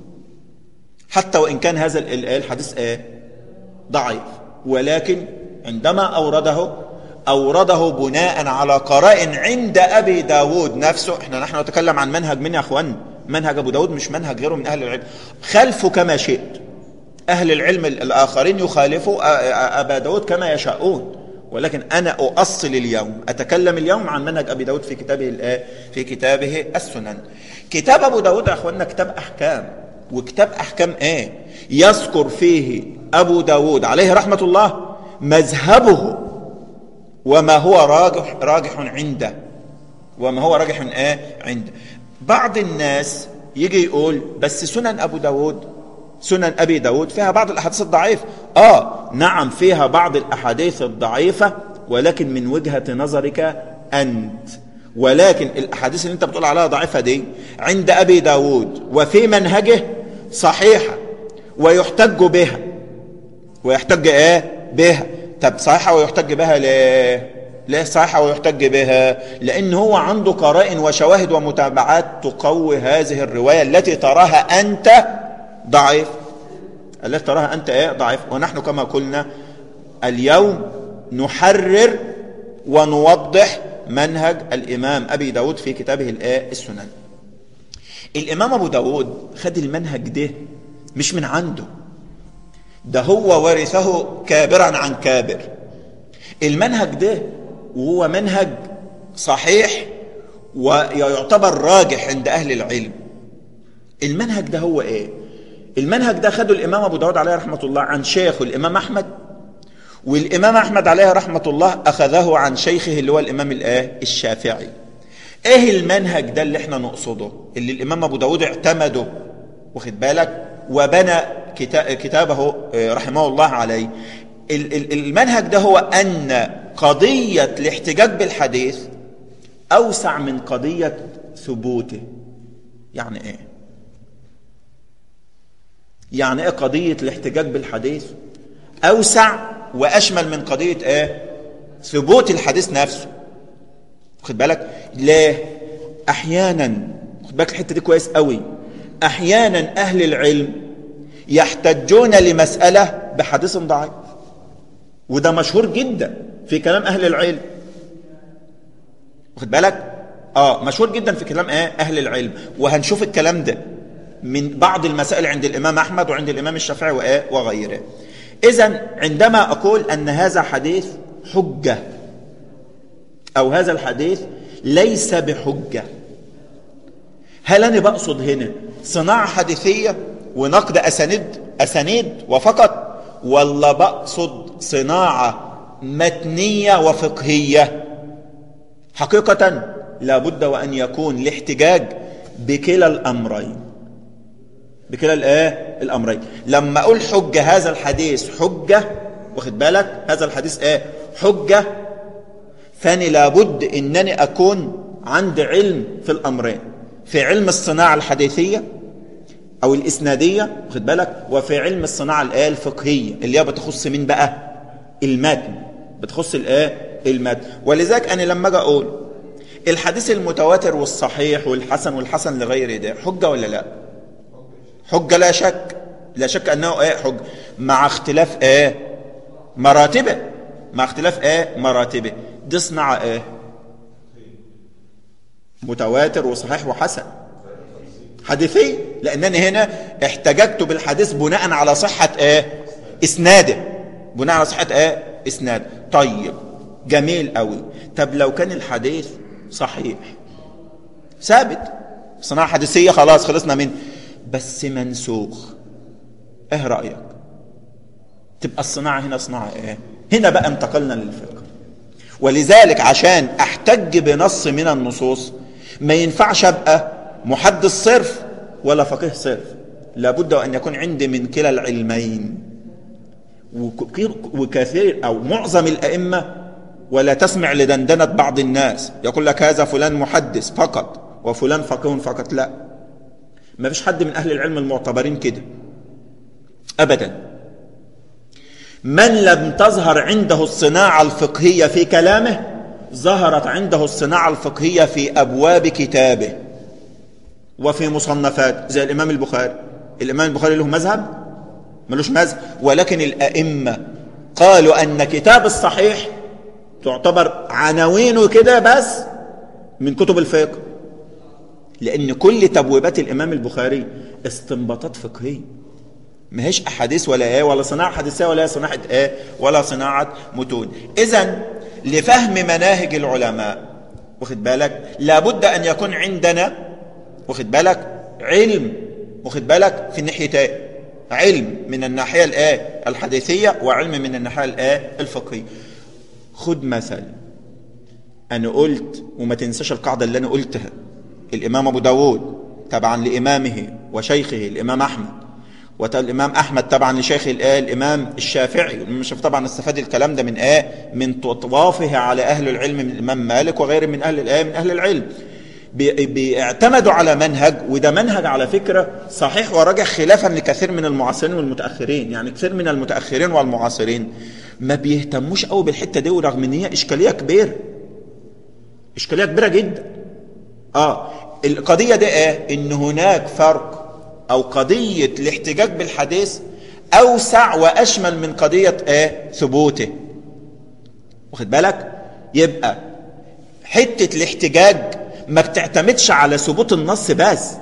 حتى وإن كان هذا ال- ال- الحديث إيه؟ ضعيف ولكن عندما أورده أورده بناء على قرائن عند أبي داود نفسه احنا نحن نتكلم عن منهج من يا أخوان منهج أبو داود مش منهج غيره من أهل العلم خلفوا كما شئت أهل العلم الآخرين يخالفوا أ- أ- أبا داود كما يشاءون ولكن أنا أؤصل اليوم أتكلم اليوم عن منهج أبي داود في كتابه الآ- في كتابه السنن كتاب أبو داود يا أخوانا كتاب أحكام وكتاب أحكام إيه يذكر فيه أبو داود عليه رحمة الله مذهبه وما هو راجح راجح عنده وما هو راجح ايه عنده بعض الناس يجي يقول بس سنن ابو داود سنن ابي داود فيها بعض الاحاديث الضعيفه اه نعم فيها بعض الاحاديث الضعيفه ولكن من وجهه نظرك انت ولكن الاحاديث اللي انت بتقول عليها ضعيفه دي عند ابي داود وفي منهجه صحيحه ويحتج بها ويحتج ايه بها طب صحيحة ويحتج بها ليه ليه صحيحة ويحتج بها لان هو عنده قرائن وشواهد ومتابعات تقوي هذه الرواية التي تراها انت ضعيف التي تراها انت ايه ضعيف ونحن كما قلنا اليوم نحرر ونوضح منهج الامام ابي داود في كتابه الايه السنن الامام ابو داود خد المنهج ده مش من عنده ده هو ورثه كابرا عن كابر المنهج ده وهو منهج صحيح ويعتبر راجح عند أهل العلم المنهج ده هو ايه المنهج ده خده الإمام أبو داود عليه رحمة الله عن شيخه الإمام أحمد والإمام أحمد عليه رحمة الله أخذه عن شيخه اللي هو الإمام الآه الشافعي ايه المنهج ده اللي احنا نقصده اللي الإمام أبو داود اعتمده واخد بالك وبنى كتا- كتابه آه، رحمه الله عليه ال- ال- المنهج ده هو أن قضية الاحتجاج بالحديث أوسع من قضية ثبوته يعني إيه يعني إيه قضية الاحتجاج بالحديث أوسع وأشمل من قضية إيه ثبوت الحديث نفسه خد بالك ليه أحيانا خد بالك الحتة دي كويس قوي أحيانا أهل العلم يحتجون لمسألة بحديث ضعيف وده مشهور جدا في كلام أهل العلم واخد بالك اه مشهور جدا في كلام ايه اهل العلم وهنشوف الكلام ده من بعض المسائل عند الامام احمد وعند الامام الشافعي وايه وغيره اذا عندما اقول ان هذا حديث حجه او هذا الحديث ليس بحجه هل انا بقصد هنا صناعه حديثيه ونقد اسانيد اسانيد وفقط ولا بقصد صناعه متنيه وفقهيه حقيقة لابد وأن يكون الاحتجاج بكلا الأمرين بكلا الايه الأمرين لما أقول حجة هذا الحديث حجة واخد بالك هذا الحديث ايه حجة فاني لابد انني اكون عندي علم في الامرين في علم الصناعة الحديثية او الاسنادية واخد بالك وفي علم الصناعة الايه الفقهية اللي هي بتخص مين بقى المتن بتخص الايه المتن ولذلك انا لما اجي اقول الحديث المتواتر والصحيح والحسن والحسن لغير ده حجة ولا لا حجة لا شك لا شك انه ايه حجة مع اختلاف ايه مراتبه مع اختلاف ايه مراتبه دي صناعة ايه متواتر وصحيح وحسن حديثي لانني هنا احتججت بالحديث بناء على صحة ايه اسناده بناء على صحة ايه اسناد طيب جميل قوي طب لو كان الحديث صحيح ثابت صناعة حديثية خلاص خلصنا منه بس منسوخ ايه رأيك تبقى الصناعة هنا صناعة ايه هنا بقى انتقلنا للفقه ولذلك عشان احتج بنص من النصوص ما ينفعش ابقى محدث صرف ولا فقيه صرف لابد ان يكون عندي من كلا العلمين وكثير او معظم الائمه ولا تسمع لدندنه بعض الناس يقول لك هذا فلان محدث فقط وفلان فقيه فقط لا ما فيش حد من أهل العلم المعتبرين كده أبدا من لم تظهر عنده الصناعة الفقهية في كلامه ظهرت عنده الصناعة الفقهية في أبواب كتابه وفي مصنفات زي الإمام البخاري الإمام البخاري له مذهب ملوش مذهب ولكن الأئمة قالوا أن كتاب الصحيح تعتبر عناوينه كده بس من كتب الفقه لأن كل تبويبات الإمام البخاري استنباطات فقهية ما هيش أحاديث ولا إيه ولا صناعة حديثية ولا صناعة إيه ولا صناعة متون إذا لفهم مناهج العلماء واخد بالك لابد أن يكون عندنا واخد بالك علم واخد بالك في الناحيتين علم من الناحية الآية الحديثية وعلم من الناحية الآية الفقهية خد مثل أنا قلت وما تنساش القاعدة اللي أنا قلتها الإمام أبو داود تبعا لإمامه وشيخه الإمام أحمد والإمام أحمد طبعا لشيخ الآية الإمام الشافعي الإمام الشافعي طبعا استفاد الكلام ده من آه من طوافه على أهل العلم من الإمام مالك وغيره من أهل الآية من أهل العلم بيعتمدوا على منهج وده منهج على فكرة صحيح وراجع خلافا لكثير من المعاصرين والمتأخرين يعني كثير من المتأخرين والمعاصرين ما بيهتموش قوي بالحتة دي ورغم ان هي إشكالية كبيرة إشكالية كبيرة جدا آه القضية دي ايه ان هناك فرق او قضية الاحتجاج بالحديث اوسع واشمل من قضية ايه ثبوته واخد بالك يبقى حتة الاحتجاج ما بتعتمدش على ثبوت النص بس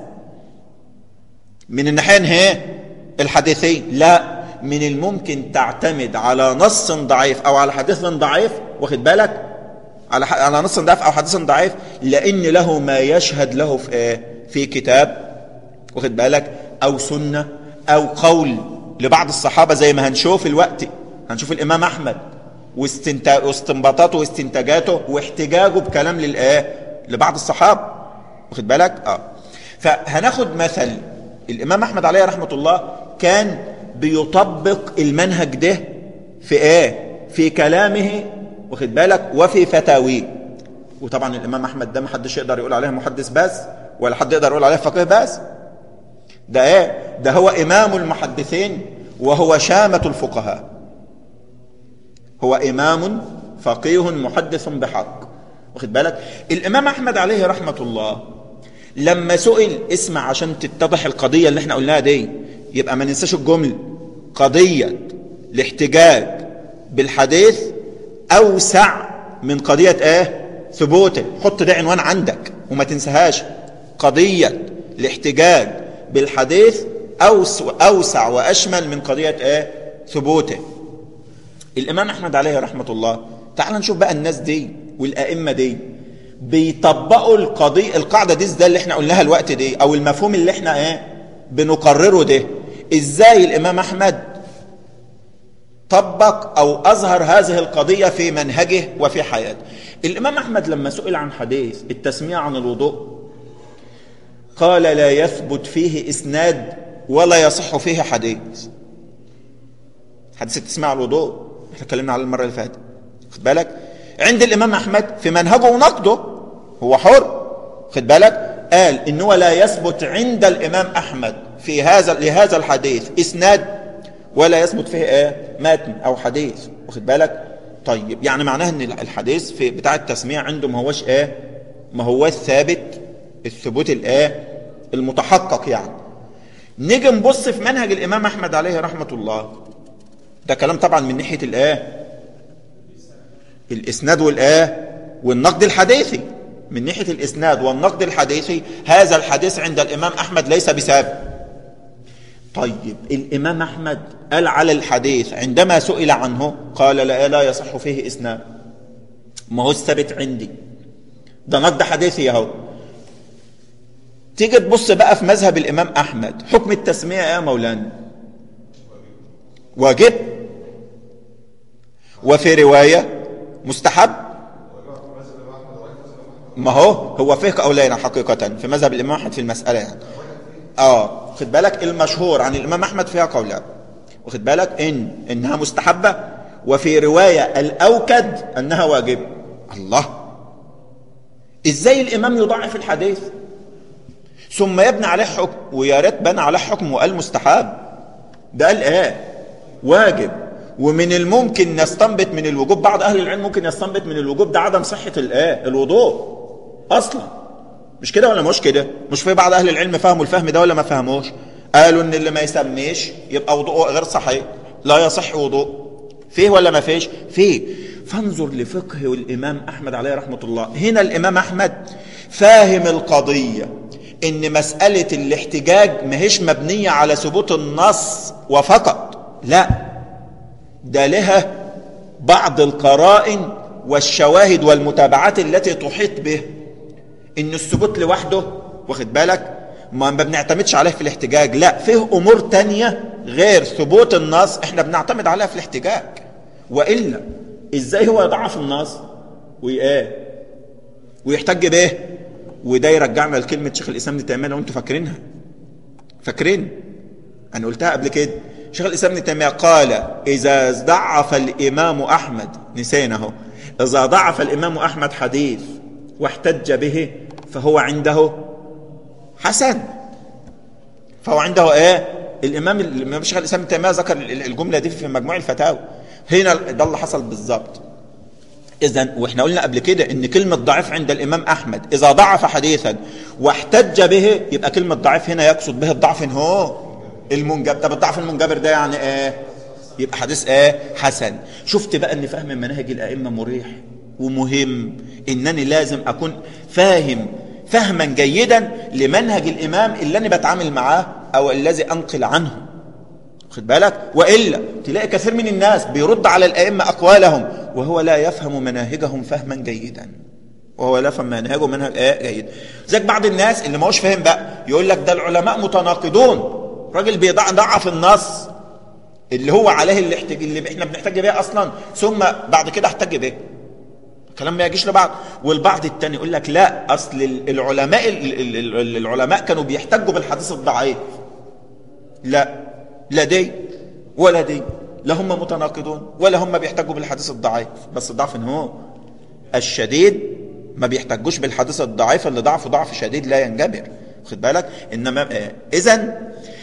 من الناحية هي الحديثية لا من الممكن تعتمد على نص ضعيف او على حديث ضعيف واخد بالك على على نص ضعيف او حديث ضعيف لان له ما يشهد له في ايه في كتاب واخد بالك او سنه او قول لبعض الصحابه زي ما هنشوف الوقت هنشوف الامام احمد واستنباطاته واستنتاجاته واحتجاجه بكلام للايه لبعض الصحابه واخد بالك اه فهناخد مثل الامام احمد عليه رحمه الله كان بيطبق المنهج ده في ايه في كلامه واخد بالك وفي فتاويه وطبعا الامام احمد ده ما حدش يقدر يقول عليه محدث بس ولا حد يقدر يقول عليه فقيه بس ده ايه ده هو امام المحدثين وهو شامة الفقهاء هو امام فقيه محدث بحق واخد بالك الامام احمد عليه رحمة الله لما سئل اسمع عشان تتضح القضية اللي احنا قلناها دي يبقى ما ننساش الجمل قضية الاحتجاج بالحديث اوسع من قضية ايه ثبوته حط ده عنوان عندك وما تنساهاش قضية الاحتجاج بالحديث أوسع وأشمل من قضية ايه ثبوته الإمام أحمد عليه رحمة الله تعال نشوف بقى الناس دي والأئمة دي بيطبقوا القضية القاعدة دي ده اللي احنا قلناها الوقت دي أو المفهوم اللي احنا ايه بنقرره ده ازاي الإمام أحمد طبق أو أظهر هذه القضية في منهجه وفي حياته الإمام أحمد لما سئل عن حديث التسمية عن الوضوء قال لا يثبت فيه إسناد ولا يصح فيه حديث حديث التسمية عن الوضوء احنا اتكلمنا على المرة اللي فاتت خد بالك عند الإمام أحمد في منهجه ونقده هو حر خد بالك قال إنه لا يثبت عند الإمام أحمد في هذا لهذا الحديث إسناد ولا يثبت فيه ايه متن او حديث واخد بالك طيب يعني معناه ان الحديث في بتاع التسميع عنده ما هوش ايه ما هوش ثابت الثبوت الايه المتحقق يعني نيجي نبص في منهج الامام احمد عليه رحمه الله ده كلام طبعا من ناحيه الايه الاسناد والايه والنقد الحديثي من ناحيه الاسناد والنقد الحديثي هذا الحديث عند الامام احمد ليس بثابت طيب الإمام أحمد قال على الحديث عندما سئل عنه قال لا لا يصح فيه إسناد ما هو الثابت عندي ده نقد حديثي اهو تيجي تبص بقى في مذهب الإمام أحمد حكم التسمية يا مولانا واجب وفي رواية مستحب ما هو هو فيه قولين حقيقة في مذهب الإمام أحمد في المسألة يعني اه خد بالك المشهور عن الامام احمد فيها قولان واخد بالك ان انها مستحبه وفي روايه الاوكد انها واجب الله ازاي الامام يضعف الحديث ثم يبنى عليه حكم ويا ريت بنى عليه حكم وقال مستحب ده قال ايه واجب ومن الممكن نستنبط من الوجوب بعض اهل العلم ممكن يستنبط من الوجوب ده عدم صحه الايه الوضوء اصلا مش كده ولا مش كده مش في بعض اهل العلم فهموا الفهم ده ولا ما فهموش قالوا ان اللي ما يسميش يبقى وضوءه غير صحيح لا يصح وضوء فيه ولا ما فيش فيه فانظر لفقه الامام احمد عليه رحمه الله هنا الامام احمد فاهم القضيه ان مساله الاحتجاج ماهيش مبنيه على ثبوت النص وفقط لا ده لها بعض القرائن والشواهد والمتابعات التي تحيط به ان الثبوت لوحده واخد بالك ما بنعتمدش عليه في الاحتجاج لا فيه امور تانية غير ثبوت النص احنا بنعتمد عليها في الاحتجاج والا ازاي هو يضعف النص وايه ويحتج به وده يرجعنا لكلمه شيخ الاسلام ابن تيميه لو انتوا فاكرينها فاكرين انا قلتها قبل كده شيخ الاسلام ابن تيميه قال اذا ضعف الامام احمد نسينا اذا ضعف الامام احمد حديث واحتج به فهو عنده حسن فهو عنده ايه الامام الامام شيخ الاسلام ابن تيميه ذكر الجمله دي في مجموع الفتاوى هنا ده اللي حصل بالظبط اذا واحنا قلنا قبل كده ان كلمه ضعيف عند الامام احمد اذا ضعف حديثا واحتج به يبقى كلمه ضعيف هنا يقصد به الضعف إن هو المنجبر طب الضعف المنجبر ده يعني ايه يبقى حديث ايه حسن شفت بقى ان فهم مناهج الائمه مريح ومهم انني لازم اكون فاهم فهما جيدا لمنهج الامام اللي انا بتعامل معاه او الذي انقل عنه خد بالك والا تلاقي كثير من الناس بيرد على الائمه اقوالهم وهو لا يفهم مناهجهم فهما جيدا وهو لا يفهم منهجه منهج ايه جيد زيك بعض الناس اللي ما هوش فاهم بقى يقول لك ده العلماء متناقضون راجل بيضعف النص اللي هو عليه اللي, احتج... اللي احنا بنحتاج بيه اصلا ثم بعد كده احتج به الكلام ما يجيش لبعض والبعض التاني يقول لك لا اصل العلماء العلماء كانوا بيحتجوا بالحديث الضعيف لا لا دي ولا دي لا هم متناقضون ولا هم بيحتجوا بالحديث الضعيف بس الضعف ان هو الشديد ما بيحتجوش بالحديث الضعيف اللي ضعفه ضعف شديد لا ينجبر خد بالك انما آه اذا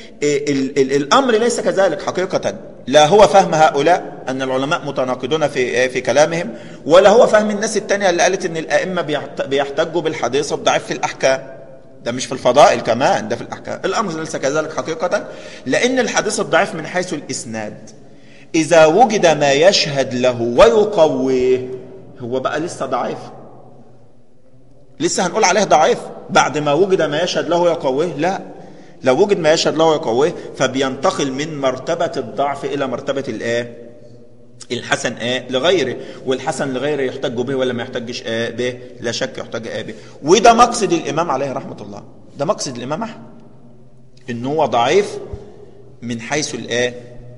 الامر ليس كذلك حقيقه لا هو فهم هؤلاء ان العلماء متناقضون في في كلامهم ولا هو فهم الناس التانية اللي قالت ان الائمه بيحتجوا بالحديث الضعيف في الاحكام ده مش في الفضائل كمان ده في الاحكام الامر ليس كذلك حقيقه لان الحديث الضعيف من حيث الاسناد اذا وجد ما يشهد له ويقويه هو بقى لسه ضعيف لسه هنقول عليه ضعيف بعد ما وجد ما يشهد له يقويه لا لو وجد ما يشهد له يقويه فبينتقل من مرتبة الضعف إلى مرتبة الآه الحسن آه لغيره والحسن لغيره يحتج به ولا ما يحتجش آه به لا شك يحتج آه به وده مقصد الإمام عليه رحمة الله ده مقصد الإمام أحمد إن هو ضعيف من حيث الآه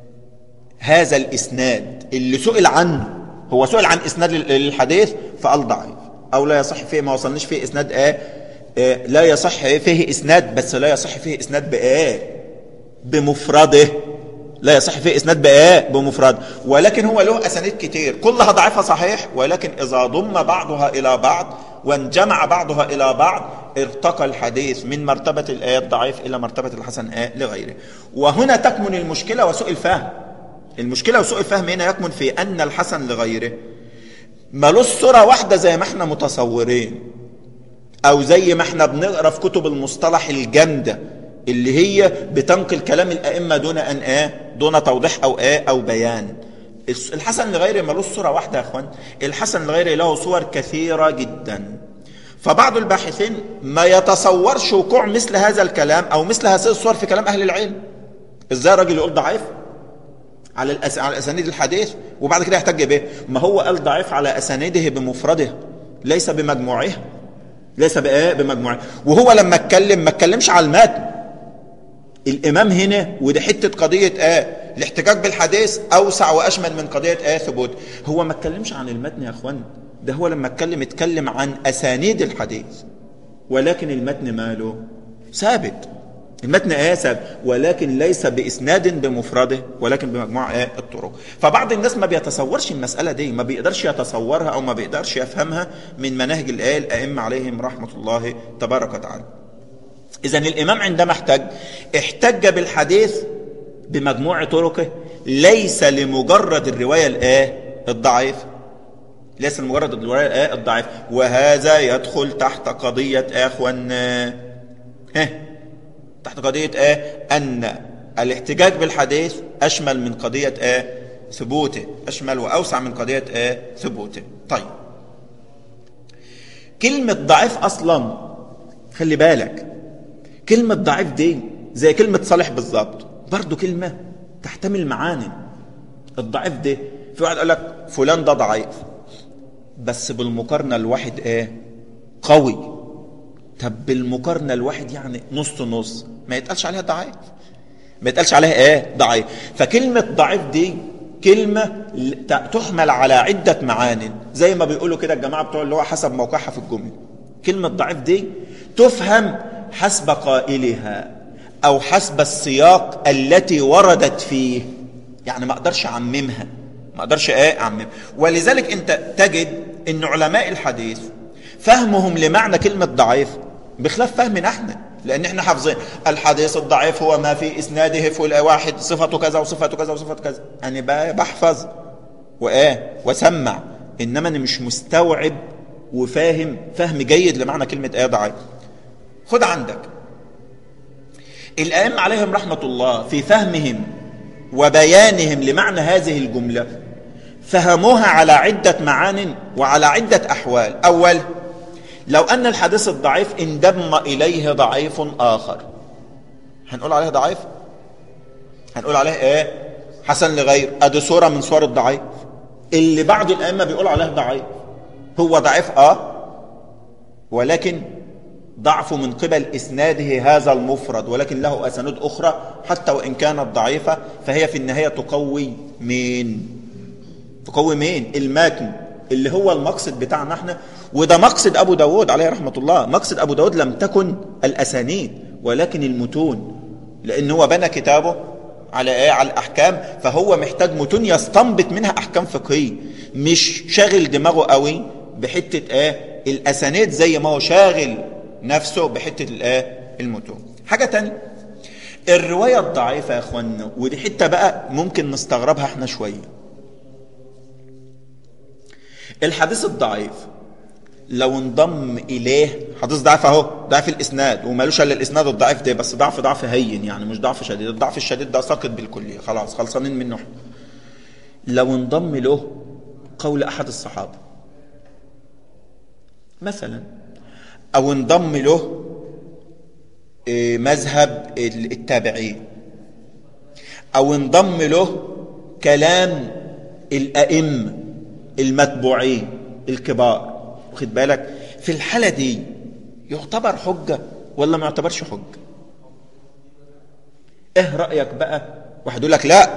هذا الإسناد اللي سئل عنه هو سئل عن إسناد للحديث فقال ضعيف أو لا يصح فيه ما وصلناش فيه إسناد آه لا يصح فيه اسناد بس لا يصح فيه اسناد بايه بمفرده لا يصح فيه اسناد بايه بمفرد ولكن هو له اسانيد كتير كلها ضعيفه صحيح ولكن اذا ضم بعضها الى بعض وانجمع بعضها الى بعض ارتقى الحديث من مرتبه الايه الضعيف الى مرتبه الحسن آه لغيره وهنا تكمن المشكله وسوء الفهم المشكله وسوء الفهم هنا يكمن في ان الحسن لغيره ملوش صوره واحده زي ما احنا متصورين او زي ما احنا بنقرا في كتب المصطلح الجامده اللي هي بتنقل كلام الائمه دون ان ايه دون توضيح او ايه او بيان الحسن لغيره ملوش صوره واحده يا اخوان الحسن لغيره له صور كثيره جدا فبعض الباحثين ما يتصورش وقوع مثل هذا الكلام او مثل هذه الصور في كلام اهل العلم ازاي راجل يقول ضعيف على الأس... على اسانيد الحديث وبعد كده يحتج به ما هو قال ضعيف على اسانيده بمفرده ليس بمجموعها ليس بايه بمجموعه وهو لما اتكلم ما اتكلمش على المتن الامام هنا وده حته قضيه ايه الاحتجاج بالحديث اوسع واشمل من قضيه ايه ثبوت هو ما اتكلمش عن المتن يا اخوان ده هو لما اتكلم اتكلم عن اسانيد الحديث ولكن المتن ماله ثابت المتن ايه ثابت ولكن ليس باسناد بمفرده ولكن بمجموعه ايه الطرق فبعض الناس ما بيتصورش المساله دي ما بيقدرش يتصورها او ما بيقدرش يفهمها من مناهج الايه الائمه عليهم رحمه الله تبارك وتعالى إذا الإمام عندما احتج احتج بالحديث بمجموع طرقه ليس لمجرد الرواية الآه الضعيف ليس لمجرد الرواية الآه الضعيف وهذا يدخل تحت قضية أخوان ها تحت قضية آه أن الاحتجاج بالحديث أشمل من قضية آه ثبوته أشمل وأوسع من قضية آه ثبوته طيب كلمة ضعيف أصلا خلي بالك كلمة ضعيف دي زي كلمة صالح بالظبط برضو كلمة تحتمل معاني الضعيف دي في واحد قال لك فلان ده ضعيف بس بالمقارنة الواحد ايه قوي طب بالمقارنة الواحد يعني نص نص ما يتقالش عليها ضعيف ما يتقالش عليها ايه ضعيف فكلمة ضعيف دي كلمة تحمل على عدة معان زي ما بيقولوا كده الجماعة بتوع اللي هو حسب موقعها في الجمل كلمة ضعيف دي تفهم حسب قائلها أو حسب السياق التي وردت فيه يعني ما أقدرش أعممها ما أقدرش إيه أعمم ولذلك أنت تجد أن علماء الحديث فهمهم لمعنى كلمة ضعيف بخلاف فهمنا احنا لأن احنا حافظين الحديث الضعيف هو ما في إسناده في واحد صفته كذا وصفته كذا وصفته كذا أنا بحفظ وإيه وسمع إنما أنا مش مستوعب وفاهم فهم جيد لمعنى كلمة إيه ضعيف خد عندك الأئمة عليهم رحمة الله في فهمهم وبيانهم لمعنى هذه الجملة فهموها على عدة معان وعلى عدة أحوال أول لو أن الحديث الضعيف انضم إليه ضعيف آخر هنقول عليه ضعيف هنقول عليه إيه حسن لغير أدي صورة من صور الضعيف اللي بعض الأئمة بيقول عليه ضعيف هو ضعيف آه ولكن ضعف من قبل إسناده هذا المفرد ولكن له أسانيد أخرى حتى وإن كانت ضعيفة فهي في النهاية تقوي مين تقوي مين الماتن اللي هو المقصد بتاعنا احنا وده مقصد أبو داود عليه رحمة الله مقصد أبو داود لم تكن الأسانيد ولكن المتون لأن هو بنى كتابه على ايه على الأحكام فهو محتاج متون يستنبط منها أحكام فقهية مش شاغل دماغه قوي بحتة ايه الأسانيد زي ما هو شاغل نفسه بحتة الايه المتون حاجة تانية الرواية الضعيفة يا اخوانا ودي حتة بقى ممكن نستغربها احنا شوية الحديث الضعيف لو انضم اليه حديث ضعيف اهو ضعف الاسناد ومالوش الا الاسناد الضعيف ده بس ضعف ضعف هين يعني مش ضعف شديد الضعف الشديد ده ساقط بالكليه خلاص خلصانين منه لو انضم له قول احد الصحابه مثلا او انضم له مذهب التابعين او انضم له كلام الائمه المتبوعين الكبار واخد بالك في الحالة دي يعتبر حجة ولا ما يعتبرش حجة ايه رأيك بقى واحد يقول لك لا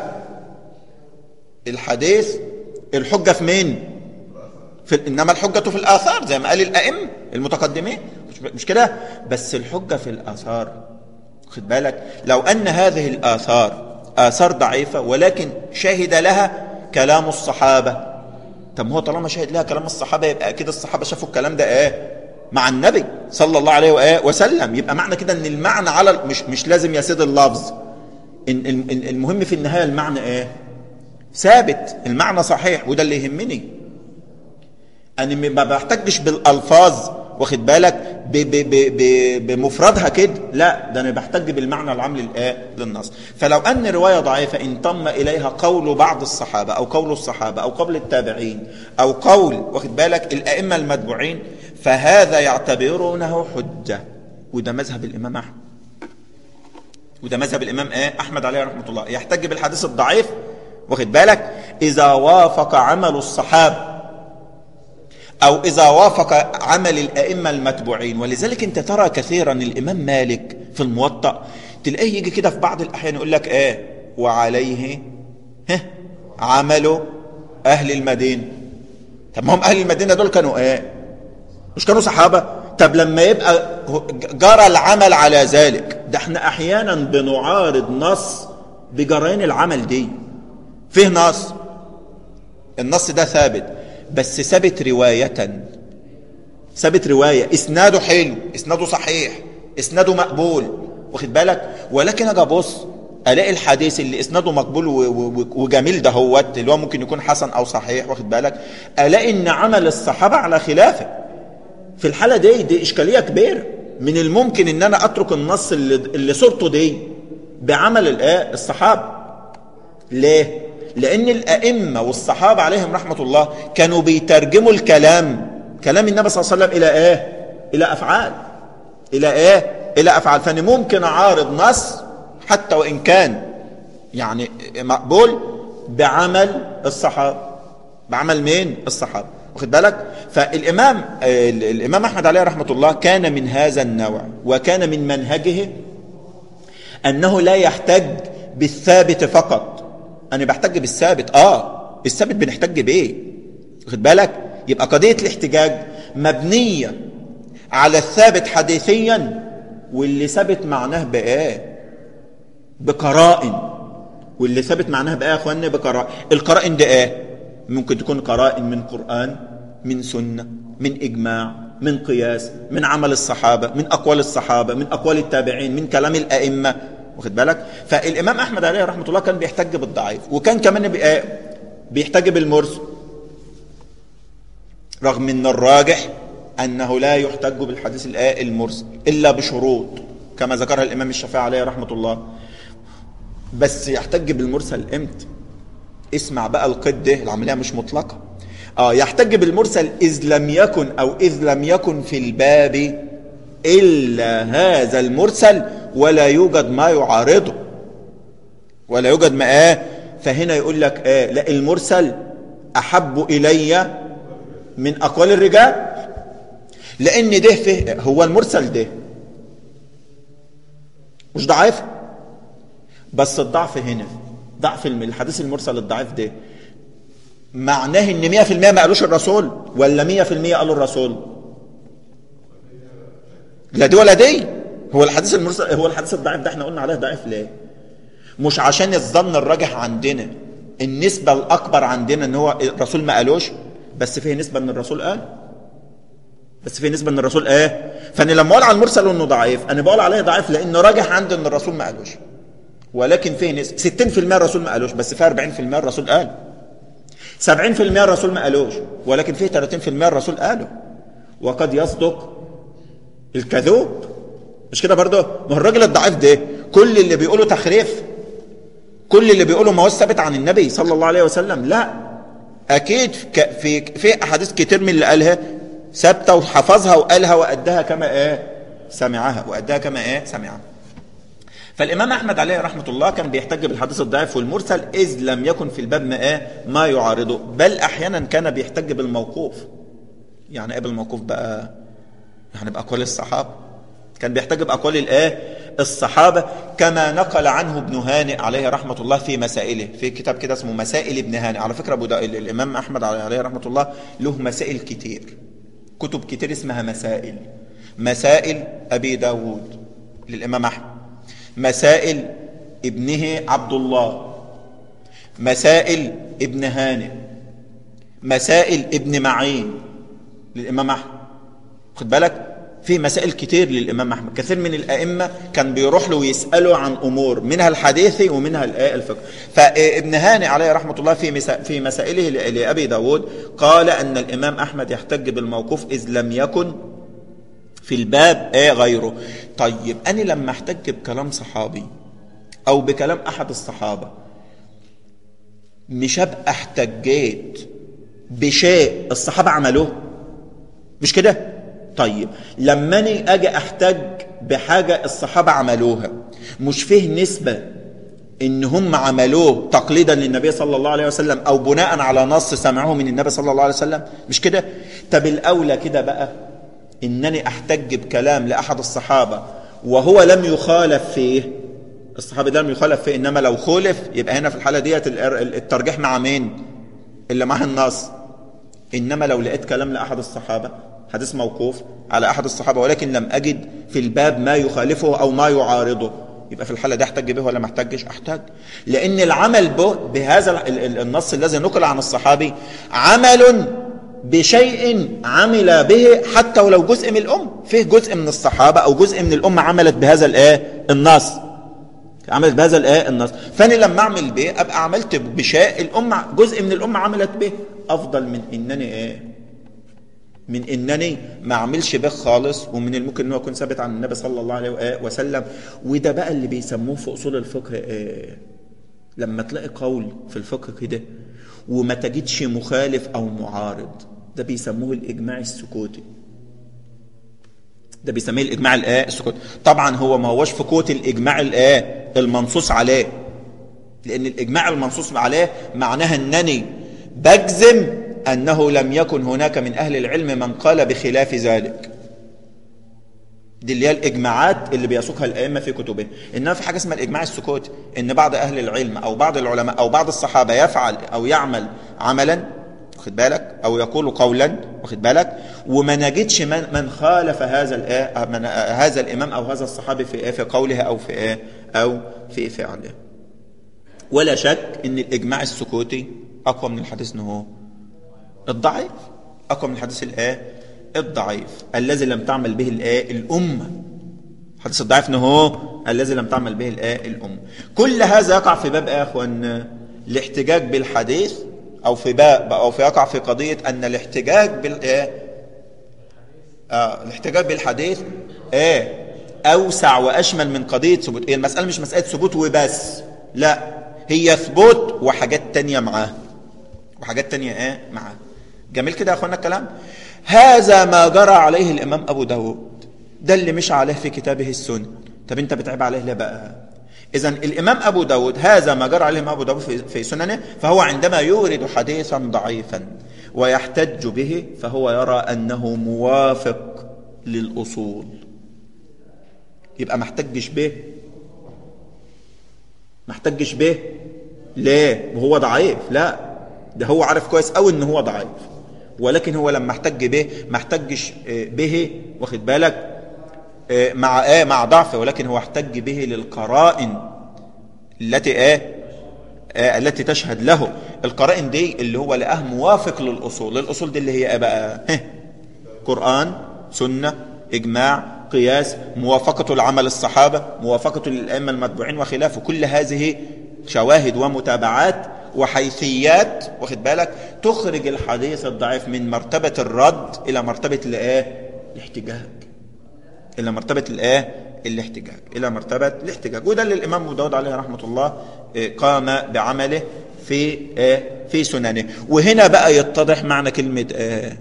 الحديث الحجة في مين في انما الحجة في الآثار زي ما قال الأئمة المتقدمين مش كده بس الحجة في الآثار خد بالك لو أن هذه الآثار آثار ضعيفة ولكن شهد لها كلام الصحابة طب ما هو طالما شهد لها كلام الصحابة يبقى أكيد الصحابة شافوا الكلام ده إيه مع النبي صلى الله عليه وآله وسلم يبقى معنى كده ان المعنى على مش مش لازم يسيد اللفظ المهم في النهاية المعنى ايه ثابت المعنى صحيح وده اللي يهمني انا ما بحتاجش بالالفاظ واخد بالك ب ب ب ب بمفردها كده لا ده انا بحتاج بالمعنى العام للايه للنص فلو ان روايه ضعيفه انضم اليها قول بعض الصحابه او قول الصحابه او قول التابعين او قول واخد بالك الائمه المتبوعين فهذا يعتبرونه حجه وده مذهب الامام احمد وده مذهب الامام ايه احمد عليه رحمه الله يحتج بالحديث الضعيف واخد بالك اذا وافق عمل الصحابه أو إذا وافق عمل الأئمة المتبوعين ولذلك أنت ترى كثيرا الإمام مالك في الموطأ تلاقيه يجي كده في بعض الأحيان يقول لك إيه وعليه ها عمل أهل المدينة طب ما هم أهل المدينة دول كانوا إيه مش كانوا صحابة طب لما يبقى جرى العمل على ذلك ده احنا أحيانا بنعارض نص بجرين العمل دي فيه نص النص ده ثابت بس ثابت رواية ثابت رواية اسناده حلو اسناده صحيح اسناده مقبول واخد بالك ولكن اجي ابص الاقي الحديث اللي اسناده مقبول و- و- وجميل دهوت اللي هو ممكن يكون حسن او صحيح واخد بالك الاقي ان عمل الصحابه على خلافه في الحاله دي دي اشكاليه كبيره من الممكن ان انا اترك النص اللي, اللي صورته دي بعمل الايه الصحابه ليه لان الائمه والصحابه عليهم رحمه الله كانوا بيترجموا الكلام كلام النبي صلى الله عليه وسلم الى ايه الى افعال الى ايه الى افعال فانا ممكن اعارض نص حتى وان كان يعني مقبول بعمل الصحابه بعمل مين الصحابه واخد بالك فالامام آه، الامام احمد عليه رحمه الله كان من هذا النوع وكان من منهجه انه لا يحتج بالثابت فقط انا بحتج بالثابت اه الثابت بنحتج بايه واخد بالك يبقى قضيه الاحتجاج مبنيه على الثابت حديثيا واللي ثابت معناه بايه بقرائن واللي ثابت معناها بقى يا اخواننا بقرائن القرائن ده ايه ممكن تكون قرائن من قرآن من سنة من إجماع من قياس من عمل الصحابة من أقوال الصحابة من أقوال التابعين من كلام الأئمة واخد بالك فالإمام أحمد عليه رحمة الله كان بيحتج بالضعيف وكان كمان بي- بيحتج بالمرسل رغم ان الراجح انه لا يحتج بالحديث الآ- المرسل الا بشروط كما ذكرها الامام الشافعي عليه رحمه الله بس يحتج بالمرسل امتى اسمع بقى القيد ده العمليه مش مطلقه اه يحتج بالمرسل اذ لم يكن او اذ لم يكن في الباب الا هذا المرسل ولا يوجد ما يعارضه ولا يوجد ما ايه فهنا يقول لك ايه لا المرسل احب الي من اقوال الرجال لان ده فيه هو المرسل ده مش ضعيف بس الضعف هنا ضعف الم- الحديث المرسل الضعيف ده معناه ان 100% ما قالوش الرسول ولا 100% قالوا الرسول لا دي ولا دي هو الحديث المرسل هو الحديث الضعيف ده احنا قلنا عليه ضعيف ليه مش عشان الظن الراجح عندنا النسبة الأكبر عندنا ان هو الرسول ما قالوش بس فيه نسبة ان الرسول قال بس فيه نسبة ان الرسول ايه فانا لما اقول على المرسل انه ضعيف انا بقول عليه ضعيف لانه راجح عندي ان الرسول ما قالوش ولكن فيه نسبة 60% الرسول ما قالوش بس فيه 40% الرسول قال 70% الرسول ما قالوش ولكن فيه 30% الرسول قاله وقد يصدق الكذوب مش كده برضه ما هو الراجل الضعيف ده كل اللي بيقوله تخريف كل اللي بيقوله ما هو ثابت عن النبي صلى الله عليه وسلم لا اكيد ك- في في احاديث كتير من اللي قالها ثابته وحفظها وقالها واداها كما ايه سمعها واداها كما ايه سمعها فالامام احمد عليه رحمه الله كان بيحتج بالحديث الضعيف والمرسل اذ لم يكن في الباب ما ايه ما يعارضه بل احيانا كان بيحتج بالموقوف يعني ايه بالموقوف بقى يعني باقوال الصحابه كان بيحتج باقوال الايه الصحابه كما نقل عنه ابن هانئ عليه رحمه الله في مسائله في كتاب كده اسمه مسائل ابن هانئ على فكره ابو دا الامام احمد عليه رحمه الله له مسائل كتير كتب كتير اسمها مسائل مسائل ابي داود للامام احمد مسائل ابنه عبد الله مسائل ابن هانئ مسائل ابن معين للامام احمد خد بالك في مسائل كتير للامام احمد كثير من الائمه كان بيروح له ويساله عن امور منها الحديث ومنها الايه الفقه فابن هاني عليه رحمه الله في مسا في مسائله ل- لابي داود قال ان الامام احمد يحتج بالموقوف اذ لم يكن في الباب ايه غيره طيب انا لما احتج بكلام صحابي او بكلام احد الصحابه مش هبقى احتجيت بشيء الصحابه عملوه مش كده طيب لما انا اجي احتج بحاجه الصحابه عملوها مش فيه نسبه ان هم عملوه تقليدا للنبي صلى الله عليه وسلم او بناء على نص سمعوه من النبي صلى الله عليه وسلم مش كده طب الاولى كده بقى انني احتج بكلام لاحد الصحابه وهو لم يخالف فيه الصحابي ده لم يخالف فيه انما لو خولف يبقى هنا في الحاله ديت ال- الترجيح مع مين اللي معاه النص انما لو لقيت كلام لاحد الصحابه حديث موقوف على احد الصحابه ولكن لم اجد في الباب ما يخالفه او ما يعارضه يبقى في الحاله دي احتج به ولا ما احتجش احتج لان العمل به بهذا ال- ال- النص الذي نقل عن الصحابي عمل بشيء عمل به حتى ولو جزء من الأم فيه جزء من الصحابة أو جزء من الأمة عملت بهذا الآه النص عملت بهذا الآه النص فأنا لما أعمل به أبقى عملت بشيء الأمة جزء من الأمة عملت به أفضل من إنني إيه من انني ما اعملش به خالص ومن الممكن ان هو يكون ثابت عن النبي صلى الله عليه وسلم وده بقى اللي بيسموه في اصول الفقه إيه لما تلاقي قول في الفقه كده وما تجدش مخالف او معارض ده بيسموه الاجماع السكوتي ده بيسميه الاجماع الايه السكوتي طبعا هو ما هوش في قوه الاجماع الايه المنصوص عليه لان الاجماع المنصوص عليه معناها انني بجزم انه لم يكن هناك من اهل العلم من قال بخلاف ذلك دي اللي هي الاجماعات اللي بيسوقها الائمه في كتبهم انما في حاجه اسمها الاجماع السكوتي ان بعض اهل العلم او بعض العلماء او بعض الصحابه يفعل او يعمل عملا واخد بالك او يقول قولا واخد بالك وما نجدش من, من خالف هذا من هذا الامام او هذا الصحابي في ايه في قوله او في ايه او في فعله ولا شك ان الاجماع السكوتي اقوى من الحديث هو الضعيف اقوى من الحديث الايه الضعيف الذي لم تعمل به الايه الامه الحديث الضعيف هو الذي لم تعمل به الايه الامه كل هذا يقع في باب ايه يا اخوان الاحتجاج بالحديث او في باب او في يقع في قضيه ان الاحتجاج بالايه اه الاحتجاج بالحديث ايه اوسع واشمل من قضيه ثبوت إيه المساله مش مساله ثبوت وبس لا هي ثبوت وحاجات تانية معاه وحاجات تانية ايه معاه جميل كده يا اخوانا الكلام هذا ما جرى عليه الامام ابو داود ده اللي مش عليه في كتابه السنة طب انت بتعب عليه ليه بقى اذا الامام ابو داود هذا ما جرى عليه الامام ابو داود في, في سننه فهو عندما يورد حديثا ضعيفا ويحتج به فهو يرى انه موافق للاصول يبقى ما احتجش به ما احتجش به ليه وهو ضعيف لا ده هو عارف كويس قوي ان هو ضعيف ولكن هو لما احتج به ما احتجش به واخد بالك مع ايه مع ضعفه ولكن هو احتج به للقرائن التي ايه آه التي تشهد له القرائن دي اللي هو لقاه موافق للاصول الاصول دي اللي هي ايه بقى قران سنه اجماع قياس موافقه العمل الصحابه موافقه للائمه المتبوعين وخلافه كل هذه شواهد ومتابعات وحيثيات واخد بالك تخرج الحديث الضعيف من مرتبة الرد إلى مرتبة الايه الاحتجاج إلى مرتبة الايه الاحتجاج إلى مرتبة الاحتجاج وده اللي الإمام أبو داود عليه رحمة الله قام بعمله في في سننه وهنا بقى يتضح معنى كلمة آه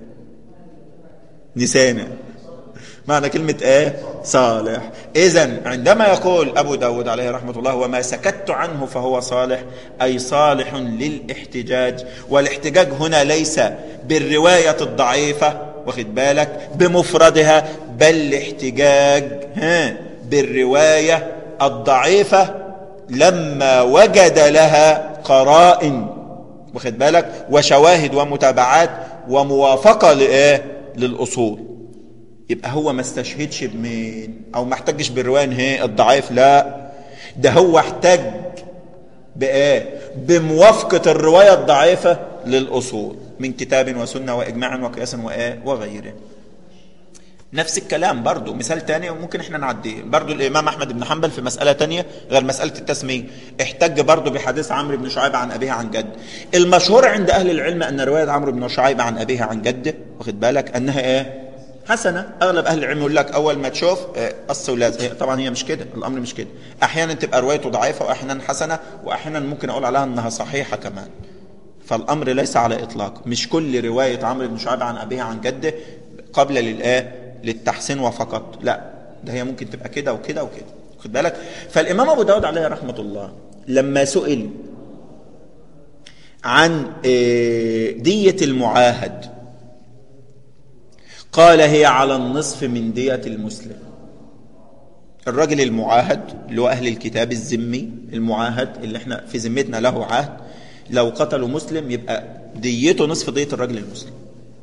نسانا معنى كلمة ايه صالح اذا عندما يقول ابو داود عليه رحمة الله وما سكت عنه فهو صالح اي صالح للاحتجاج والاحتجاج هنا ليس بالرواية الضعيفة واخد بالك بمفردها بل الاحتجاج ها بالرواية الضعيفة لما وجد لها قرائن واخد بالك وشواهد ومتابعات وموافقة لإيه للأصول يبقى هو ما استشهدش بمين او ما احتجش بالروايه هي الضعيف لا ده هو احتج بايه بموافقه الروايه الضعيفه للاصول من كتاب وسنه واجماع وقياس وايه وغيره نفس الكلام برضو مثال تاني وممكن احنا نعديه برضو الامام احمد بن حنبل في مسألة تانية غير مسألة التسمية احتج برضو بحديث عمرو بن شعيب عن ابيه عن جد المشهور عند اهل العلم ان رواية عمرو بن شعيب عن ابيه عن جده واخد بالك انها ايه حسنة أغلب أهل العلم يقول لك أول ما تشوف قص ولازم طبعا هي مش كده الأمر مش كده أحيانا تبقى روايته ضعيفة وأحيانا حسنة وأحيانا ممكن أقول عليها أنها صحيحة كمان فالأمر ليس على إطلاق مش كل رواية عمرو بن شعيب عن أبيه عن جده قبل للآه للتحسين وفقط لا ده هي ممكن تبقى كده وكده وكده خد بالك فالإمام أبو داود عليه رحمة الله لما سئل عن دية المعاهد قال هي على النصف من دية المسلم الراجل المعاهد اللي هو أهل الكتاب الذمي المعاهد اللي احنا في ذمتنا له عهد لو قتلوا مسلم يبقى ديته نصف دية الراجل المسلم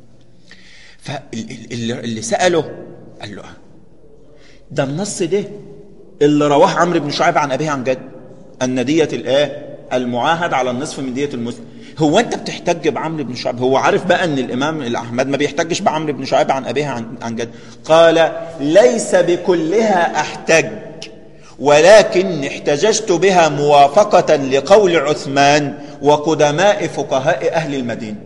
فاللي سأله قال له ده النص ده اللي رواه عمرو بن شعيب عن أبيه عن جد أن دية الآه المعاهد على النصف من دية المسلم هو انت بتحتج بعمرو بن شعيب هو عارف بقى ان الامام الاحمد ما بيحتجش بعمرو بن شعيب عن ابيها عن, عن جد قال ليس بكلها احتج ولكن احتججت بها موافقة لقول عثمان وقدماء فقهاء أهل المدينة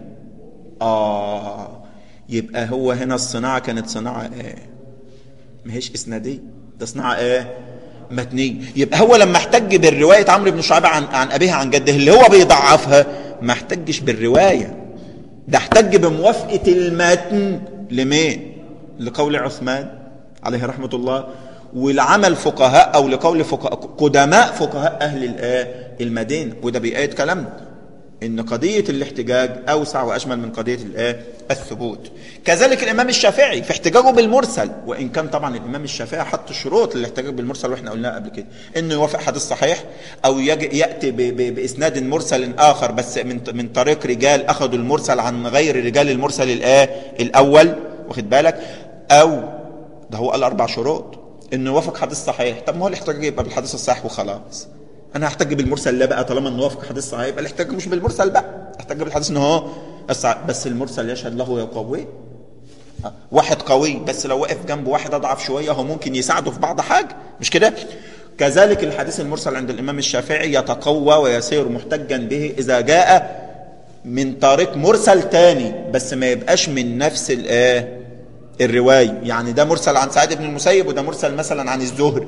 آه يبقى هو هنا الصناعة كانت صناعة ايه ما هيش إسنادية ده صناعة ايه متنية يبقى هو لما احتج بالرواية عمرو بن شعيب عن, عن أبيها عن جده اللي هو بيضعفها ما احتجش بالرواية ده احتج بموافقة المتن لمين لقول عثمان عليه رحمة الله والعمل فقهاء او لقول فقهاء قدماء فقهاء اهل المدينه وده بيأيد كلامنا ان قضيه الاحتجاج اوسع واشمل من قضيه الايه الثبوت كذلك الامام الشافعي في احتجاجه بالمرسل وان كان طبعا الامام الشافعي حط شروط للاحتجاج بالمرسل واحنا قلناها قبل كده انه يوافق حديث صحيح او ياتي باسناد مرسل اخر بس من من طريق رجال اخذوا المرسل عن غير رجال المرسل الايه الاول واخد بالك او ده هو قال اربع شروط انه يوافق حديث صحيح طب ما هو الاحتجاج يبقى بالحديث الصحيح وخلاص انا هحتج بالمرسل لا بقى طالما انه وافق حديث صحيح يبقى الاحتجاج مش بالمرسل بقى احتج بالحديث انه هو بس المرسل يشهد له ويقويه واحد قوي بس لو وقف جنبه واحد اضعف شويه هو ممكن يساعده في بعض حاجه مش كده كذلك الحديث المرسل عند الامام الشافعي يتقوى ويصير محتجا به اذا جاء من طريق مرسل تاني بس ما يبقاش من نفس الايه الرواية يعني ده مرسل عن سعيد بن المسيب وده مرسل مثلا عن الزهري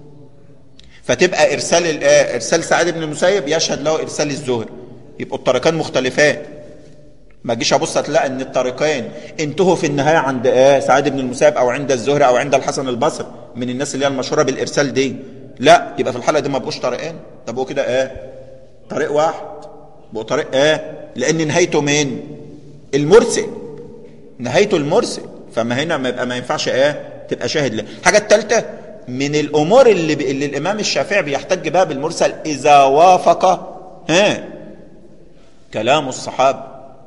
فتبقى ارسال ارسال سعيد بن المسيب يشهد له ارسال الزهري يبقوا الطريقان مختلفان ما اجيش ابص هتلاقي ان الطريقين انتهوا في النهايه عند ايه سعيد بن المسيب او عند الزهري او عند الحسن البصري من الناس اللي هي المشهوره بالارسال دي لا يبقى في الحاله دي ما بقوش طريقين طب هو كده ايه طريق واحد بقوا طريق ايه لان نهايته مين المرسل نهايته المرسل فما هنا ما يبقى ما ينفعش ايه تبقى شاهد له الحاجه الثالثه من الامور اللي, ب... اللي الامام الشافعي بيحتج بها بالمرسل اذا وافق ها كلام الصحابه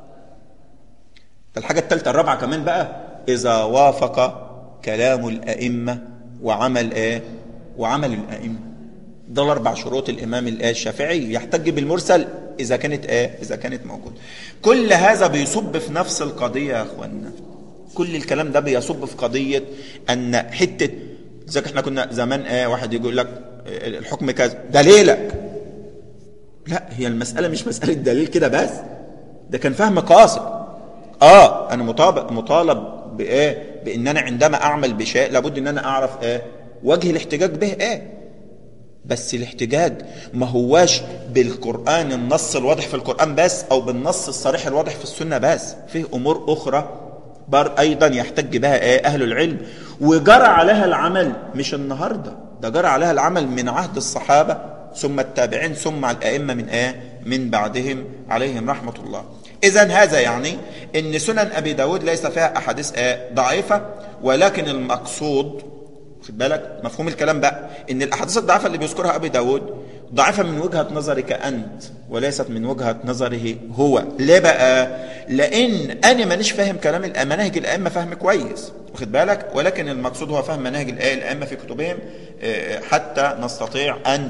الحاجه الثالثه الرابعه كمان بقى اذا وافق كلام الائمه وعمل ايه وعمل الائمه ده الاربع شروط الامام الشافعي يحتج بالمرسل اذا كانت ايه اذا كانت موجوده كل هذا بيصب في نفس القضيه يا اخوانا كل الكلام ده بيصب في قضية أن حتة زي احنا كنا زمان ايه واحد يقول لك الحكم كذا دليلك لا هي المسألة مش مسألة دليل كده بس ده كان فهم قاصد اه انا مطالب مطالب بايه بان انا عندما اعمل بشيء لابد ان انا اعرف ايه وجه الاحتجاج به ايه بس الاحتجاج ما هواش بالقرآن النص الواضح في القرآن بس او بالنص الصريح الواضح في السنة بس فيه امور اخرى بر ايضا يحتج بها ايه اهل العلم وجرى عليها العمل مش النهارده ده جرى عليها العمل من عهد الصحابه ثم التابعين ثم الائمه من ايه من بعدهم عليهم رحمه الله اذا هذا يعني ان سنن ابي داود ليس فيها احاديث ايه ضعيفه ولكن المقصود خد بالك مفهوم الكلام بقى ان الاحاديث الضعيفه اللي بيذكرها ابي داود ضعيفه من وجهه نظرك انت وليست من وجهه نظره هو ليه بقى لان انا مانيش فاهم كلام مناهج الائمه فهم كويس واخد بالك ولكن المقصود هو فهم مناهج الائمه في كتبهم حتى نستطيع ان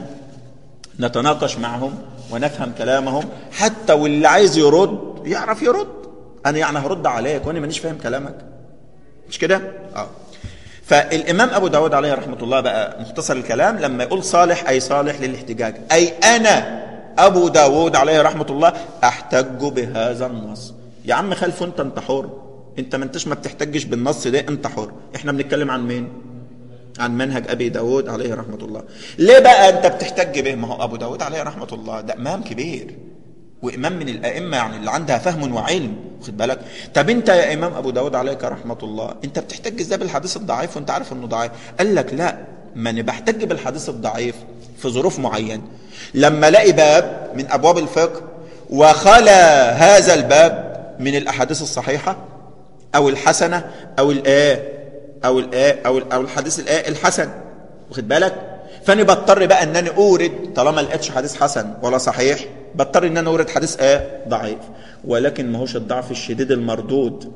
نتناقش معهم ونفهم كلامهم حتى واللي عايز يرد يعرف يرد انا يعني هرد عليك وانا مانيش فاهم كلامك مش كده اه فالإمام أبو داود عليه رحمة الله بقى مختصر الكلام لما يقول صالح أي صالح للاحتجاج أي أنا أبو داود عليه رحمة الله أحتج بهذا النص يا عم خلف أنت أنت حر أنت ما أنتش ما بتحتجش بالنص ده أنت حر إحنا بنتكلم عن مين عن منهج أبي داود عليه رحمة الله ليه بقى أنت بتحتج به ما هو أبو داود عليه رحمة الله ده إمام كبير وإمام من الأئمة يعني اللي عندها فهم وعلم واخد بالك طب أنت يا إمام أبو داود عليك رحمة الله أنت بتحتج إزاي بالحديث الضعيف وأنت عارف إنه ضعيف قال لك لا ما أنا بحتج بالحديث الضعيف في ظروف معينة لما الاقي باب من أبواب الفقه وخلا هذا الباب من الأحاديث الصحيحة أو الحسنة أو الآية أو الآية أو, أو الحديث الآية الحسن واخد بالك فانا بضطر بقى ان انا اورد طالما لقيتش حديث حسن ولا صحيح بضطر ان انا اورد حديث ايه ضعيف ولكن ما هوش الضعف الشديد المردود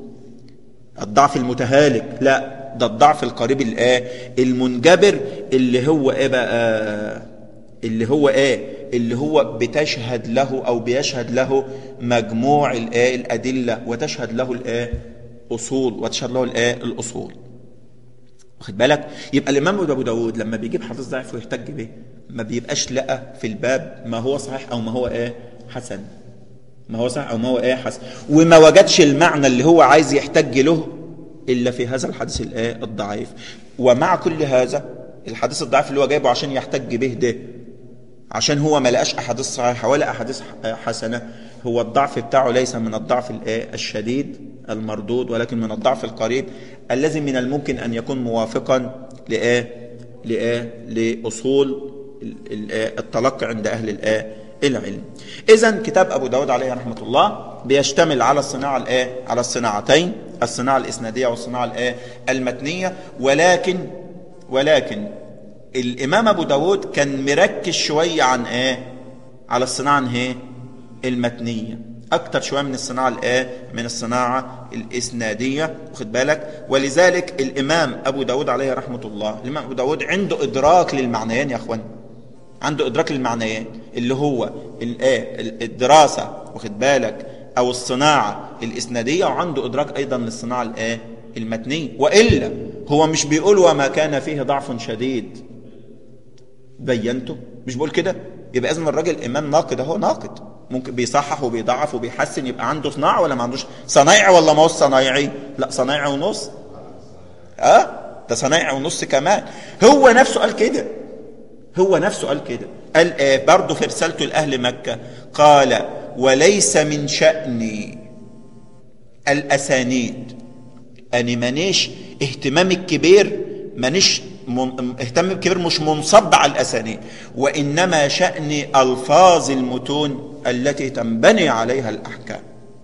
الضعف المتهالك لا ده الضعف القريب الايه المنجبر اللي هو ايه بقى اللي هو ايه اللي هو بتشهد له او بيشهد له مجموع الايه الادله وتشهد له الايه اصول وتشهد له الايه الاصول واخد بالك يبقى الامام ابو داود لما بيجيب حديث ضعيف ويحتج به ما بيبقاش لقى في الباب ما هو صحيح او ما هو ايه حسن ما هو صح او ما هو ايه حسن وما وجدش المعنى اللي هو عايز يحتج له الا في هذا الحديث الايه الضعيف ومع كل هذا الحديث الضعيف اللي هو جايبه عشان يحتج به ده عشان هو ما لقاش احاديث صحيحه ولا احاديث حسنه هو الضعف بتاعه ليس من الضعف الايه الشديد المردود ولكن من الضعف القريب الذي من الممكن ان يكون موافقا لايه لايه لاصول التلقي عند اهل الايه العلم اذا كتاب ابو داود عليه رحمه الله بيشتمل على الصناعه الايه على الصناعتين الصناعه الاسناديه والصناعه الايه المتنيه ولكن ولكن الامام ابو داود كان مركز شويه عن ايه على الصناعه ايه المتنيه اكتر شويه من الصناعه الايه من الصناعه الاسناديه واخد بالك ولذلك الامام ابو داود عليه رحمه الله الامام ابو داود عنده ادراك للمعنيين يا اخوان عنده ادراك للمعنيين اللي هو الدراسه واخد بالك او الصناعه الاسناديه وعنده ادراك ايضا للصناعه الايه المتنيه والا هو مش بيقول وما كان فيه ضعف شديد بينته مش بقول كده يبقى اذن الراجل امام ناقد اهو ناقد ممكن بيصحح وبيضعف وبيحسن يبقى عنده صناعه ولا ما عندوش صنايعي ولا ما هو صنايعي لا صنايعي ونص اه ده صنايعي ونص كمان هو نفسه قال كده هو نفسه قال كده قال ايه برضه في رسالته لاهل مكه قال وليس من شأني الاسانيد اني مانيش اهتمامي الكبير مانيش من... اهتمام كبير مش منصب على الاسانيد وانما شأني الفاظ المتون التي تنبني عليها الاحكام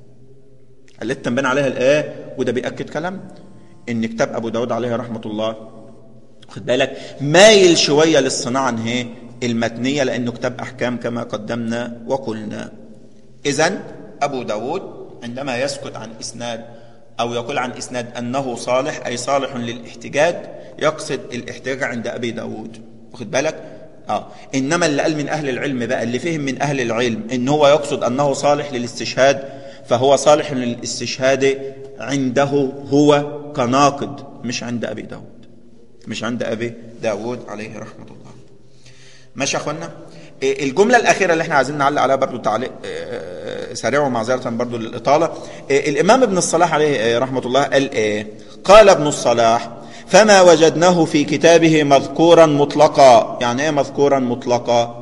التي تنبني عليها الايه وده بيأكد كلام ان كتاب ابو داود عليه رحمه الله خد بالك مايل شويه للصناعه هي المتنيه لانه كتاب احكام كما قدمنا وقلنا اذا ابو داود عندما يسكت عن اسناد او يقول عن اسناد انه صالح اي صالح للاحتجاج يقصد الاحتجاج عند ابي داود واخد بالك اه انما اللي قال من اهل العلم بقى اللي فهم من اهل العلم ان هو يقصد انه صالح للاستشهاد فهو صالح للاستشهاد عنده هو كناقد مش عند ابي داود مش عند ابي داود عليه رحمه الله ماشي يا اخوانا الجملة الأخيرة اللي احنا عايزين نعلق عليها برضو تعليق سريع ومعذرة برضو للإطالة الإمام ابن الصلاح عليه رحمة الله قال إيه قال ابن الصلاح فما وجدناه في كتابه مذكورا مطلقا يعني ايه مذكورا مطلقا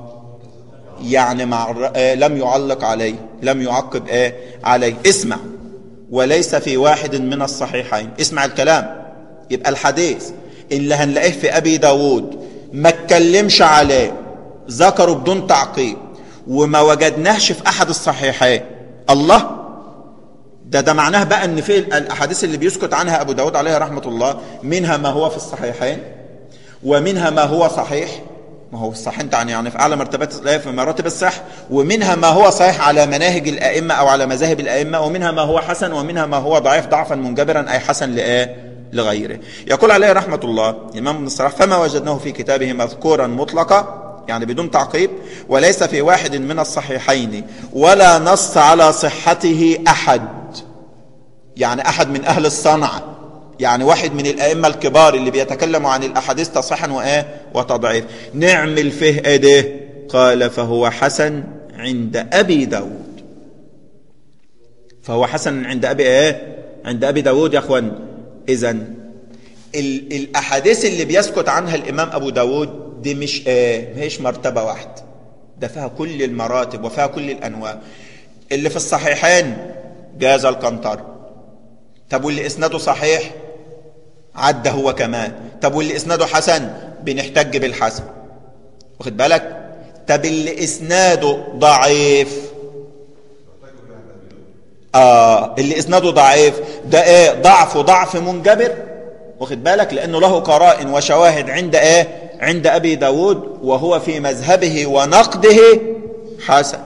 يعني مع لم يعلق عليه لم يعقب ايه عليه اسمع وليس في واحد من الصحيحين اسمع الكلام يبقى الحديث اللي هنلاقيه في ابي داود ما اتكلمش عليه ذكروا بدون تعقيب وما وجدناهش في احد الصحيحين الله ده ده معناه بقى ان في الاحاديث اللي بيسكت عنها ابو داود عليه رحمه الله منها ما هو في الصحيحين ومنها ما هو صحيح ما هو الصحيح يعني يعني في اعلى مرتبات في مراتب الصح ومنها ما هو صحيح على مناهج الائمه او على مذاهب الائمه ومنها ما هو حسن ومنها ما هو ضعيف ضعفا منجبرا اي حسن لايه لغيره يقول عليه رحمه الله الامام ابن الصلاح فما وجدناه في كتابه مذكورا مطلقا يعني بدون تعقيب وليس في واحد من الصحيحين ولا نص على صحته احد يعني احد من اهل الصنعه يعني واحد من الائمه الكبار اللي بيتكلموا عن الاحاديث تصحيحا وايه وتضعيف نعمل فيه ايه ده قال فهو حسن عند ابي داود فهو حسن عند ابي ايه عند ابي داود يا اخوان اذا الاحاديث اللي بيسكت عنها الامام ابو داود دي مش ايه مش مرتبه واحده ده فيها كل المراتب وفيها كل الانواع اللي في الصحيحين جاز القنطر طب واللي اسناده صحيح عدى هو كمان طب واللي اسناده حسن بنحتج بالحسن واخد بالك طب اللي اسناده ضعيف اه اللي اسناده ضعيف ده ايه ضعف ضعف منجبر واخد بالك لانه له قرائن وشواهد عند ايه عند ابي داود وهو في مذهبه ونقده حسن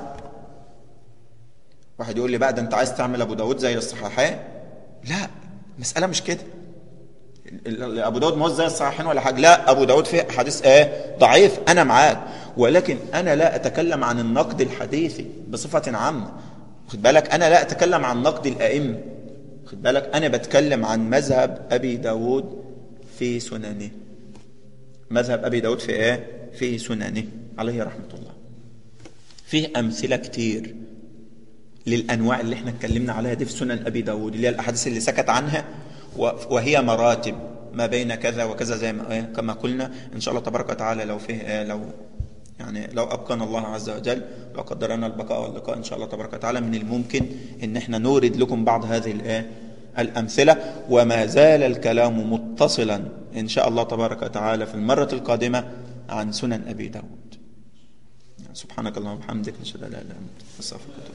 واحد يقول لي بقى ده انت عايز تعمل ابو داود زي الصحيحين لا المسألة مش كده ال- ابو داود ما هو زي الصحيحين ولا حاجه لا ابو داود فيه حديث ايه ضعيف انا معاك ولكن انا لا اتكلم عن النقد الحديثي بصفه عامه خد بالك انا لا اتكلم عن نقد الائمه خد بالك انا بتكلم عن مذهب ابي داود في سننه مذهب ابي داود في ايه في سننه عليه رحمه الله فيه امثله كتير للانواع اللي احنا اتكلمنا عليها دي في سنن ابي داود اللي هي الاحاديث اللي سكت عنها و- وهي مراتب ما بين كذا وكذا زي ما إيه كما قلنا ان شاء الله تبارك وتعالى لو فيه إيه لو يعني لو ابقانا الله عز وجل وقدر لنا البقاء واللقاء ان شاء الله تبارك وتعالى من الممكن ان احنا نورد لكم بعض هذه الايه الامثله وما زال الكلام متصلا ان شاء الله تبارك وتعالى في المره القادمه عن سنن ابي داود سبحانك اللهم وبحمدك نشهد ان لا اله الا انت نستغفرك ونتوب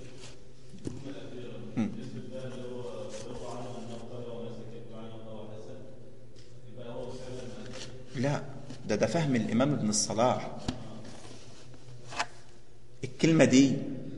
إليك. مم. لا ده ده فهم الامام ابن الصلاح الكلمه دي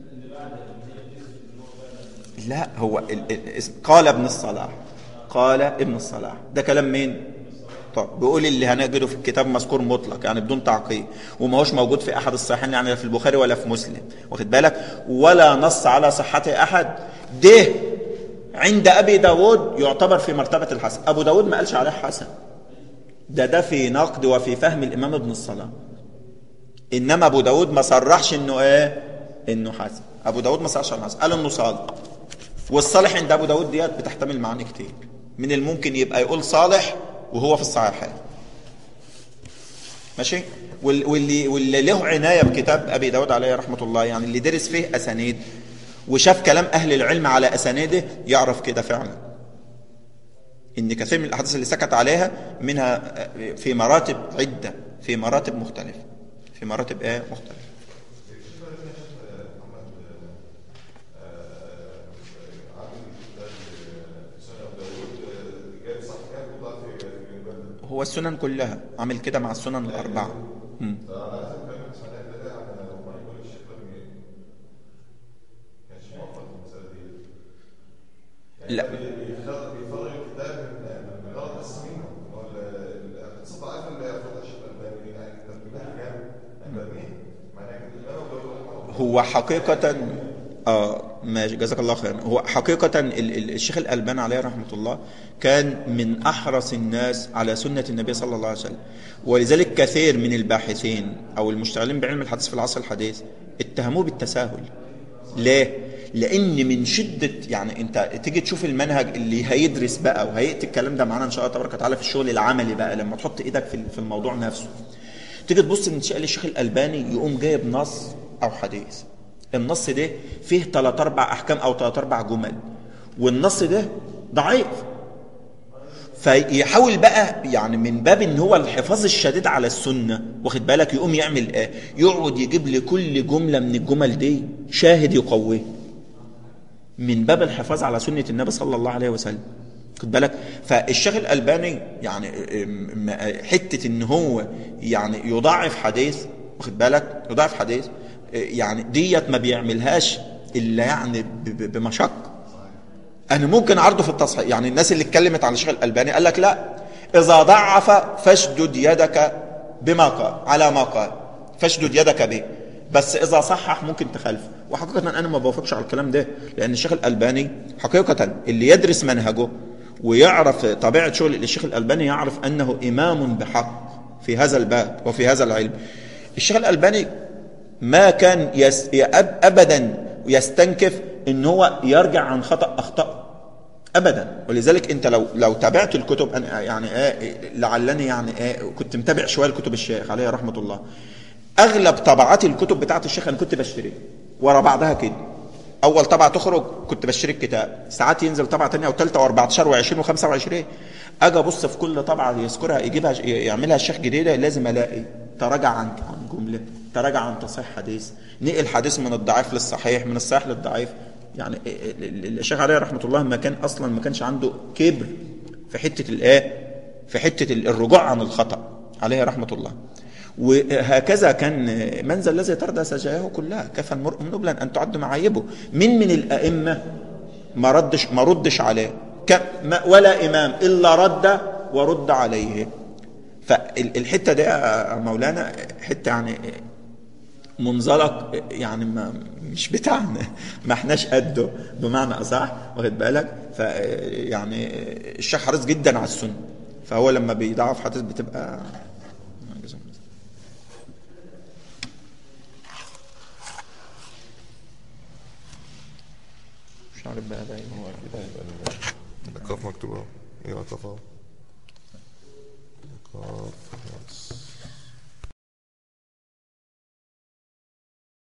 لا هو ال- ال- اسم- قال ابن الصلاح قال ابن الصلاح ده كلام مين طب بيقول اللي هنجده في الكتاب مذكور مطلق يعني بدون تعقيب وما هوش موجود في احد الصحيحين يعني لا في البخاري ولا في مسلم واخد بالك ولا نص على صحته احد ده عند ابي داود يعتبر في مرتبه الحسن ابو داود ما قالش عليه حسن ده ده في نقد وفي فهم الامام ابن الصلاح انما ابو داود ما صرحش انه ايه انه حسن ابو داود ما صرحش انه حسن قال انه صالح والصالح عند ابو داود ديت بتحتمل معاني كتير من الممكن يبقى يقول صالح وهو في الصحيحين ماشي وال- واللي واللي له عنايه بكتاب ابي داود عليه رحمه الله يعني اللي درس فيه اسانيد وشاف كلام اهل العلم على اسانيده يعرف كده فعلا ان كثير من الاحاديث اللي سكت عليها منها في مراتب عده في مراتب مختلفه في مراتب ايه مختلفه هو السنن كلها عامل كده مع السنن الاربعه مم. لا بيفرق الكتاب من من غلط بس منه هو القصه ضعيفه اللي ياخدها الشيخ الالباني يعني ترجمتها كام؟ الباني معناها كده الامام ابو داود هو حقيقة اه ماشي جزاك الله خيرا هو حقيقة ال- ال- الشيخ الألباني عليه رحمة الله كان من أحرص الناس على سنة النبي صلى الله عليه وسلم ولذلك كثير من الباحثين أو المشتغلين بعلم الحديث في العصر الحديث اتهموه بالتساهل ليه؟ لأن من شدة يعني أنت تيجي تشوف المنهج اللي هيدرس بقى وهيأتي الكلام ده معانا إن شاء الله تبارك وتعالى في الشغل العملي بقى لما تحط إيدك في في الموضوع نفسه تيجي تبص ان شاء الشيخ الالباني يقوم جايب نص او حديث النص ده فيه ثلاث اربع احكام او ثلاث اربع جمل والنص ده ضعيف فيحاول بقى يعني من باب ان هو الحفاظ الشديد على السنه واخد بالك يقوم يعمل ايه يقعد يجيب لكل جمله من الجمل دي شاهد يقويه من باب الحفاظ على سنه النبي صلى الله عليه وسلم خد بالك فالشيخ الالباني يعني م- م- حته ان هو يعني يضاعف حديث واخد بالك يضاعف حديث يعني ديت ما بيعملهاش الا يعني ب- ب- بمشقه انا ممكن اعرضه في التصحيح يعني الناس اللي اتكلمت عن الشيخ الالباني قال لك لا اذا ضعف فاشدد يدك بما قال على ما قال فاشدد يدك به بس اذا صحح ممكن تخالفه وحقيقه انا ما بوافقش على الكلام ده لان الشيخ الالباني حقيقه اللي يدرس منهجه ويعرف طبيعه شغل الشيخ الالباني يعرف انه امام بحق في هذا الباب وفي هذا العلم الشيخ الالباني ما كان يس يأب ابدا يستنكف ان هو يرجع عن خطا اخطا ابدا ولذلك انت لو لو تابعت الكتب انا يعني ايه لعلني يعني ايه كنت متابع شويه لكتب الشيخ عليه رحمه الله اغلب طبعات الكتب بتاعت الشيخ انا كنت بشتريها ورا بعضها كده اول طبعه تخرج كنت بشتري الكتاب ساعات ينزل طبعه ثانيه وثالثه و14 و20 و25 اجي ابص في كل طبعه يذكرها يجيبها يعملها الشيخ جديده لازم الاقي تراجع عن عن جمله تراجع عن تصحيح حديث نقل حديث من الضعيف للصحيح من الصحيح للضعيف يعني الشيخ عليه رحمه الله ما كان اصلا ما كانش عنده كبر في حته الايه في حته الرجوع عن الخطا عليه رحمه الله وهكذا كان من ذا الذي تردى سجاياه كلها كفى المرء نبلا ان تعد معايبه من من الائمه ما ردش ما ردش عليه ولا امام الا رد ورد عليه فالحته دي يا مولانا حته يعني منزلق يعني ما مش بتاعنا ما احناش قده بمعنى اصح واخد بالك ف يعني الشيخ حريص جدا على السنه فهو لما بيضعف حديث بتبقى مش عارف بقى ده ايه هو اكيد هيبقى ال- القاف مكتوبه اهو ايه القاف اهو القاف